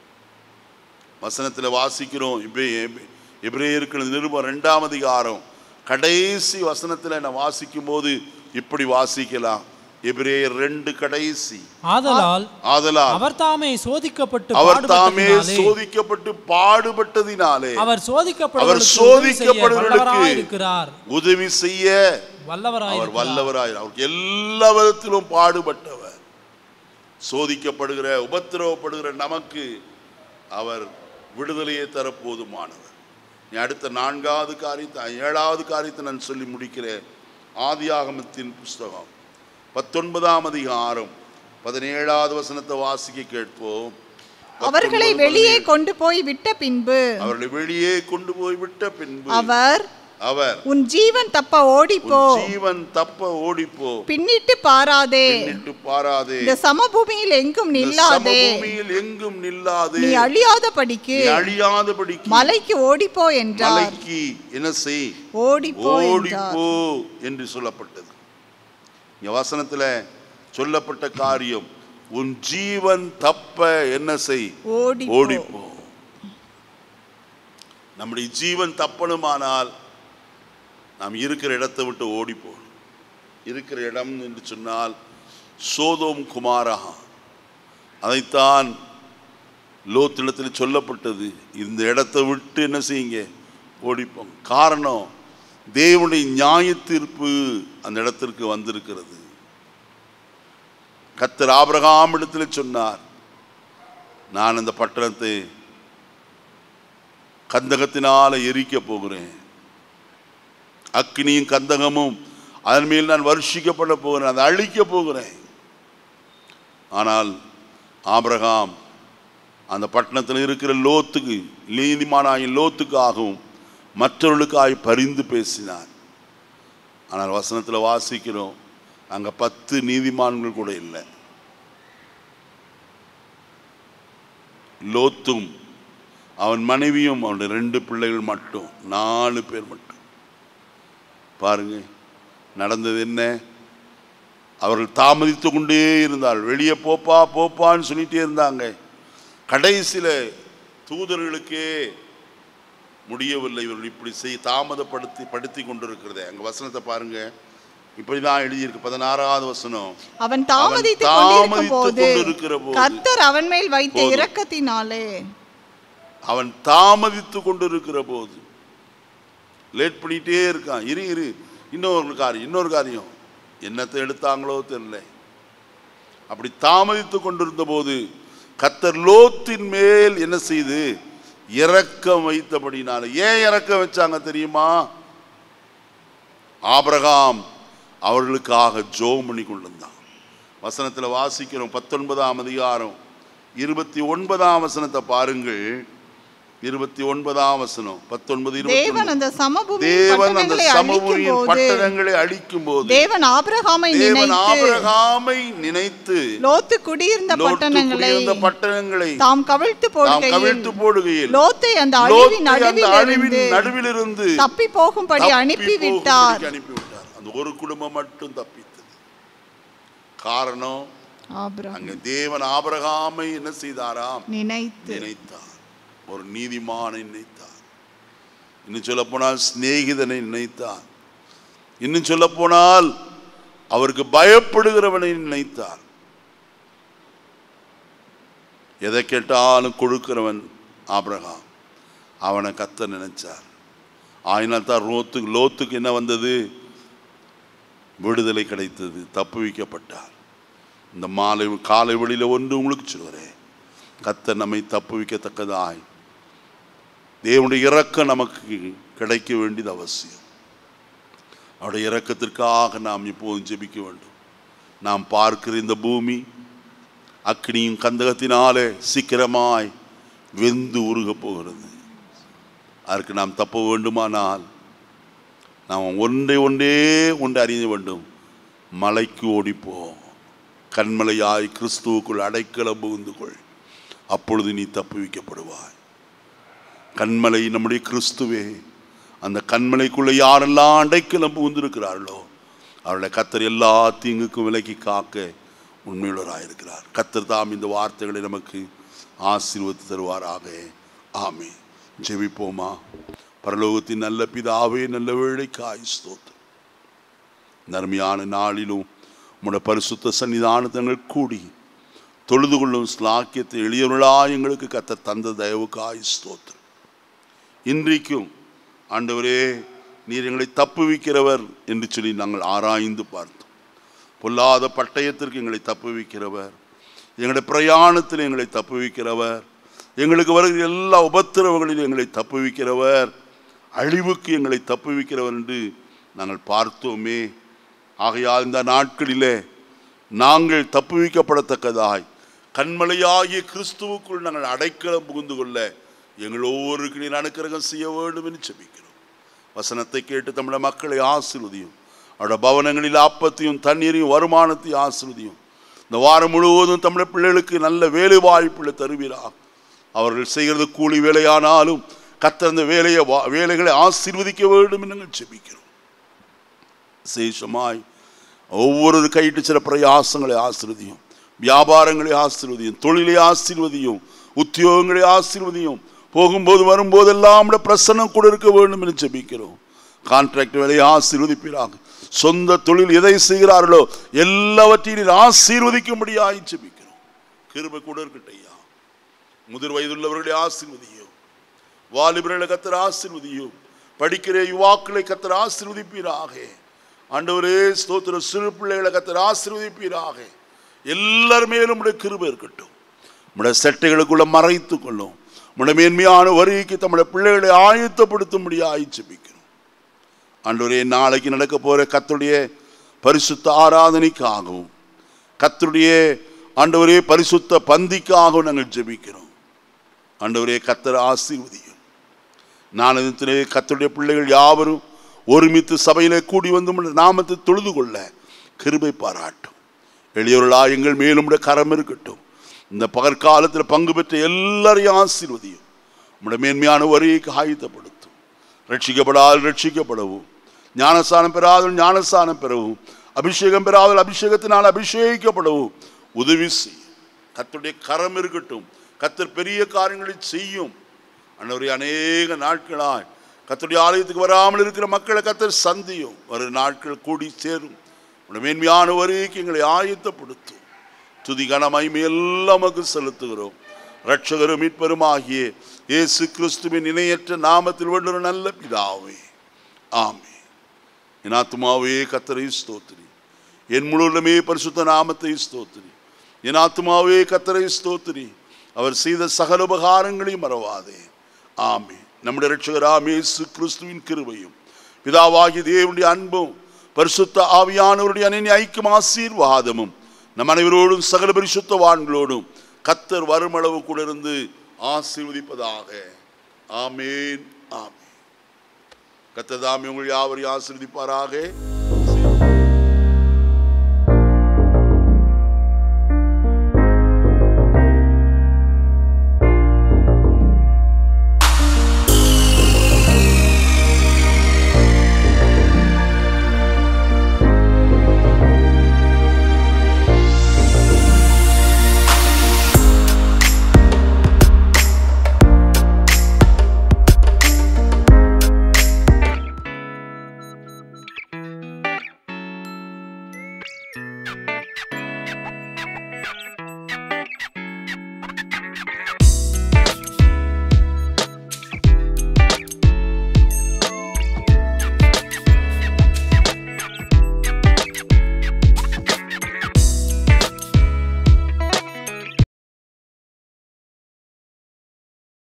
வசனத்தில் வாசிக்கிறோம் இப்போ எபிரேயருக்கு நிருபம் ரெண்டாம் அதிகாரம் கடைசி வசனத்தில் நான் வாசிக்கும் போது இப்படி வாசிக்கலாம் எபிரேயர் ரெண்டு கடைசி ஆதலால் ஆதலால் அவர் தாமே சோதிக்கப்பட்டு அவர் தாமே பாடுபட்டதினாலே, சோதிக்கப்பட்டு பாடுபட்டதினாலே அவர் அவர் சோதிக்கப்படுவதற்கு சோதிக்கப்படுவதற்கு இருக்கிறார் உதவி செய்ய வல்லவராய் அவர் வல்லவராய் அவருக்கு எல்லா விதத்திலும் பாடுபட்டவர் சோதிக்கப்படுகிற உபத்திரவப்படுகிற நமக்கு அவர் விடுதலையை தர போதுமானவர் நீ அடுத்த நான்காவது காரியத்தை ஏழாவது காரியத்தை நான் சொல்லி முடிக்கிறேன் ஆதியாகமத்தின் புஸ்தகம் பத்தொன்பதாம் அதிகாரம் பதினேழாவது வசனத்தை வாசிக்க கேட்போம் அவர்களை பத்தொன்பது, வெளியே பதினேழு. கொண்டு போய் விட்ட பின்பு அவர்களை வெளியே கொண்டு போய் விட்ட பின்பு அவர் அவர் உன் ஜீவன் தப்ப ஓடிப்போ உன் ஜீவன் தப்ப ஓடிப்போ பின்னிட்டு பாராதே பின்னிட்டு பாராதே இந்த சமபூமியில் எங்கும் இந்த நில்லாதே சமபூமியில் எங்கும் நில்லாதே நீ அழியாதபடிக்கு நீ அழியாதபடிக்கு மலைக்கு ஓடிப்போ என்றார் மலைக்கு என்ன செய் ஓடிப்போ என்றார் ஓடிப்போ என்று சொல்லப்பட்டது இங்க வசனத்துல சொல்லப்பட்ட காரியம் உன் ஜீவன் தப்ப என்ன செய் ஓடிப்போ ஓடிப்போ நம்முடைய ஜீவன் தப்பணுமானால் நாம் இருக்கிற இடத்தை விட்டு ஓடிப்போம் இருக்கிற இடம் என்று சொன்னால் சோதோம் குமாரா அதைத்தான் லோத்திடத்தில் சொல்லப்பட்டது இந்த இடத்தை விட்டு என்ன செய்யுங்க ஓடிப்போம் காரணம் தேவனுடைய நியாய தீர்ப்பு அந்த இடத்திற்கு வந்திருக்கிறது கத்தர் ஆபிரகாம் இடத்துல சொன்னார் நான் அந்த பட்டணத்தை கந்தகத்தினால எரிக்க போகிறேன் அக்னியும் கந்தகமும் அதன் மேல் நான் வருஷிக்கப்பட போகிறேன் அதை அழிக்க போகிறேன் ஆனால் ஆபிரகாம் அந்த பட்டணத்தில் இருக்கிற லோத்துக்கு நீதிமானாகிய லோத்துக்காகவும் மற்றவர்களுக்காய் பரிந்து பேசினார் ஆனால் வசனத்தில் வாசிக்கிறோம் அங்கே பத்து நீதிமான்கள் கூட இல்லை லோத்தும் அவன் மனைவியும் அவனுடைய ரெண்டு பிள்ளைகள் மட்டும் நாலு பேர் மட்டும் பாருங்க நடந்தது என்ன அவர்கள் தாமதித்து கொண்டே இருந்தால் வெளியே போப்பா போப்பான்னு சொல்லிட்டே இருந்தாங்க கடைசியில் தூதர்களுக்கே முடியவில்லை இவர்கள் இப்படி செய் தாமதப்படுத்தி படுத்தி கொண்டிருக்கிறதே அங்கே வசனத்தை பாருங்க இப்படிதான் எழுதியிருக்கு பதினாறாவது வசனம் அவன் தாமதித்துக் தாமதித்துக் கொண்டிருக்கும் போது கொண்டிருக்கிற போது கர்த்தர் அவன் மேல் வைத்த போதும். இரக்கத்தினாலே அவன் தாமதித்து கொண்டிருக்கிற போது லேட் பண்ணிட்டே இருக்கான் இரு இரு இன்னொரு காரியம் இன்னொரு காரியம் என்னத்தை எடுத்தாங்களோ தெரியல அப்படி தாமதித்து கொண்டிருந்த போது கத்தர் லோத்தின் மேல் என்ன செய்து இறக்கம் வைத்தபடினால ஏன் இறக்கம் வச்சாங்க தெரியுமா ஆபிரகாம் அவர்களுக்காக ஜோம் பண்ணி கொண்டிருந்தான் வசனத்தில் வாசிக்கிறோம் பத்தொன்பதாம் அதிகாரம் இருபத்தி ஒன்பதாம் வசனத்தை பாருங்கள் இருபத்தி ஒன்பதாம் வசனம் பத்தொன்பது இருபத்தி தேவன் அந்த சமபூமி தேவன் அந்த பட்டணங்களை அழிக்கும் சமபூமியின் போது பட்டணங்களை அழிக்கும் போது தேவன் ஆபிரகாமை தேவன் நினைத்து ஆபிரகாமை நினைத்து லோத்து குடியிருந்த லோத்து பட்டணங்களை குடியிருந்த பட்டணங்களை தாம் கவிழ்த்து தாம் போடுகையில் கவிழ்த்து போடுகையில் லோத்தை அந்த லோத்தை அழிவின் அந்த அழிவின் நடுவிலிருந்து நடுவிலிருந்து தப்பி போகும்படி தப்பி அனுப்பி போகும்படிக்கு விட்டார் அனுப்பிவிட்டார் அந்த ஒரு குடும்பம் மட்டும் தப்பித்தது காரணம் ஆபிரகாம் அங்க தேவன் ஆபிரகாமை என்ன செய்தாராம் நினைத்து நினைத்தார் ஒரு நீதிமானை நினைத்தார் இன்னும் சொல்ல போனால் சிநேகிதனை நினைத்தார் இன்னும் சொல்ல போனால் அவருக்கு பயப்படுகிறவனை நினைத்தார் எதை கேட்டாலும் கொடுக்கிறவன் ஆபிரகாம் அவனை கத்த நினைச்சார் ஆயினால் தான் ரோத்துக்கு லோத்துக்கு என்ன வந்தது விடுதலை கிடைத்தது தப்புவிக்கப்பட்டார் இந்த மாலை காலை வெளியில் ஒன்று உங்களுக்கு சொல்கிறேன் கத்த நம்மை தப்புவிக்கத்தக்கதாய் தேவனுடைய இரக்கம் நமக்கு கிடைக்க வேண்டியது அவசியம் அவருடைய இரக்கத்திற்காக நாம் இப்போதும் ஜெபிக்க வேண்டும் நாம் பார்க்கிற இந்த பூமி அக்னியும் கந்தகத்தினாலே சீக்கிரமாய் வெந்து உருகப் போகிறது அதற்கு நாம் தப்ப வேண்டுமானால் நாம் ஒன்றை ஒன்றே ஒன்று அறிய வேண்டும் மலைக்கு ஓடிப்போம் கண்மலையாய் கிறிஸ்துவுக்குள் அடைக்கலம் புகுந்து கொள் அப்பொழுது நீ தப்புவிக்கப்படுவாய் கண்மலை நம்முடைய கிறிஸ்துவே அந்த கண்மலைக்குள்ள யாரெல்லாம் அடைக்கலம் புகுந்திருக்கிறார்களோ அவர்களை கத்தர் எல்லா தீங்குக்கும் விலக்கி காக்க உண்மையுள்ளவராயிருக்கிறார் கத்தர் தாம் இந்த வார்த்தைகளை நமக்கு ஆசீர்வதித்து தருவாராக ஆமே ஜெபிப்போமா பரலோகத்தின் நல்ல பிதாவே நல்ல வேளைக்காய் ஸ்தோத்திரம் நர்மையான நாளிலும் உம்முடைய பரிசுத்த சன்னிதானத்தங்கள் கூடி தொழுது கொள்ளும் ஸ்லாக்கியத்தை எளியவர்களா எங்களுக்கு கத்த தந்த தயவுக்காய் ஸ்தோத்திரம் இன்றைக்கும் ஆண்டவரே நீர் எங்களை தப்புவிக்கிறவர் என்று சொல்லி நாங்கள் ஆராய்ந்து பார்த்தோம் பொல்லாத பட்டயத்திற்கு எங்களை தப்புவிக்கிறவர் எங்களுடைய பிரயாணத்தில் எங்களை தப்புவிக்கிறவர் எங்களுக்கு வருகிற எல்லா உபத்திரவங்களிலும் எங்களை தப்புவிக்கிறவர் அழிவுக்கு எங்களை தப்புவிக்கிறவர் என்று நாங்கள் பார்த்தோமே ஆகையால் இந்த நாட்களிலே நாங்கள் தப்புவிக்கப்படத்தக்கதாய் கண்மலையாகிய கிறிஸ்துவுக்குள் நாங்கள் அடைக்கலம் புகுந்து கொள்ள எங்களோருக்கு நீர் அனுக்கிரகம் செய்ய வேண்டும் என்று செபிக்கிறோம் வசனத்தை கேட்டு தமிழக மக்களை ஆசிர்வதியும் அவருடைய பவனங்களில் ஆப்பத்தையும் தண்ணீரையும் வருமானத்தையும் ஆசிர்வதியும் இந்த வாரம் முழுவதும் தமிழ பிள்ளைகளுக்கு நல்ல வேலை வாய்ப்புகளை தருவீராக அவர்கள் செய்கிறது கூலி வேலையானாலும் கத்தர் அந்த வேலையை வா- வேலைகளை ஆசீர்வதிக்க வேண்டும் என்று நாங்கள் செபிக்கிறோம் விசேஷமாய் ஒவ்வொரு கையிட்டு சில பிரயாசங்களை ஆசீர்வதியும் வியாபாரங்களை ஆசீர்வதியும் தொழிலை ஆசீர்வதியும் உத்தியோகங்களை ஆசீர்வதியும் போகும்போது வரும்போதெல்லாம் நம்முடைய பிரசன்னம் கூட இருக்க வேண்டும் என்று ஜெபிக்கிறோம் கான்ட்ராக்ட் வேலையை ஆசீர்வதிப்பீராக சொந்த தொழில் எதை செய்கிறார்களோ எல்லாவற்றையும் நீர் ஆசீர்வதிக்கும்படியாய் ஜெபிக்கிறோம் கிருபை கூட இருக்கட்டும் ஐயா முதிர் வயதுள்ளவர்களை ஆசீர்வதியும் வாலிபர்களை கத்தர் ஆசீர்வதியும் படிக்கிற யுவாக்களை கத்தர் ஆசீர்வதிப்பீராக ஆண்டவரே ஸ்தோத்திர சிறு பிள்ளைகளை கத்தர் ஆசீர்வதிப்பீராக எல்லார் மேலும் உடைய கிருபை இருக்கட்டும் உடைய செட்டைகளுக்குள்ள மறைத்து கொள்ளும் உடைய மேன்மையான வருகைக்கு தம்முடைய பிள்ளைகளை ஆயத்தப்படுத்தும்படியாய் ஜெபிக்கிறோம் ஆண்டவரே நாளைக்கு நடக்க போற கத்துடைய பரிசுத்த ஆராதனைக்காகவும் கர்த்தருடைய ஆண்டவரே பரிசுத்த பந்திக்காகவும் நாங்கள் ஜெபிக்கிறோம் ஆண்டவரே கத்தர் ஆசீர்வதியும் நானதிலே கத்தருடைய பிள்ளைகள் யாவரும் ஒருமித்து சபையிலே கூடி வந்து உம்முடைய நாமத்தை தொழுது கொள்ள கிருபை பாராட்டும் எளியவர்களா எங்கள் மேலும் உம்முடைய கரம் இருக்கட்டும் இந்த பகற்காலத்தில் பங்கு பெற்ற எல்லாரையும் ஆசீர்வதியும் உம்முடைய மேன்மையான வரியை ஆயுதப்படுத்தும் ரட்சிக்கப்படால் ரட்சிக்கப்படவும் ஞானஸ்தானம் பெறாதல் ஞானஸ்தானம் பெறவும் அபிஷேகம் பெறாதல் அபிஷேகத்தினால் அபிஷேகிக்கப்படவும் உதவி செய்யும் கர்த்தருடைய கரம் இருக்கட்டும் கத்தர் பெரிய காரியங்களை செய்யும் அன்னவரே அநேக நாட்களாய் கர்த்தருடைய ஆலயத்துக்கு வராமல் இருக்கிற மக்களை கத்தர் சந்தியும் ஒரு நாட்கள் கூடி சேரும் உடைய மேன்மையான வரைக்கு எங்களை ஆயத்தப்படுத்தும் துதி கனமைமை எல்லாம் நமக்கு செலுத்துகிறோம் ரட்சகரும் மீட்பரும் ஆகிய இயேசு கிறிஸ்துவின் இணையற்ற நாமத்தில் வேண்டுற நல்ல பிதாவே ஆமே என் ஆத்துமாவே கத்தரை ஸ்தோத்திரி என் முழுவதுமே பரிசுத்த நாமத்தை ஸ்தோத்திரி என் ஆத்துமாவே கத்தரை ஸ்தோத்திரி அவர் செய்த சகல உபகாரங்களையும் மறவாதே ஆமே நம்முடைய ரட்சகராம் இயேசு கிறிஸ்துவின் கிருபையும் பிதாவாகி தேவனுடைய அன்பும் பரிசுத்த ஆவியானவருடைய அனநிய ஐக்கியம் ஆசீர்வாதமும் நம் அனைவரோடும் சகல பரிசுத்தவான்களோடும் கத்தர் வருமளவு கூட இருந்து ஆசீர்வதிப்பதாக ஆமேன் ஆமேன் கத்தர் தாமே உங்கள் யாவரையும் ஆசீர்வதிப்பாராக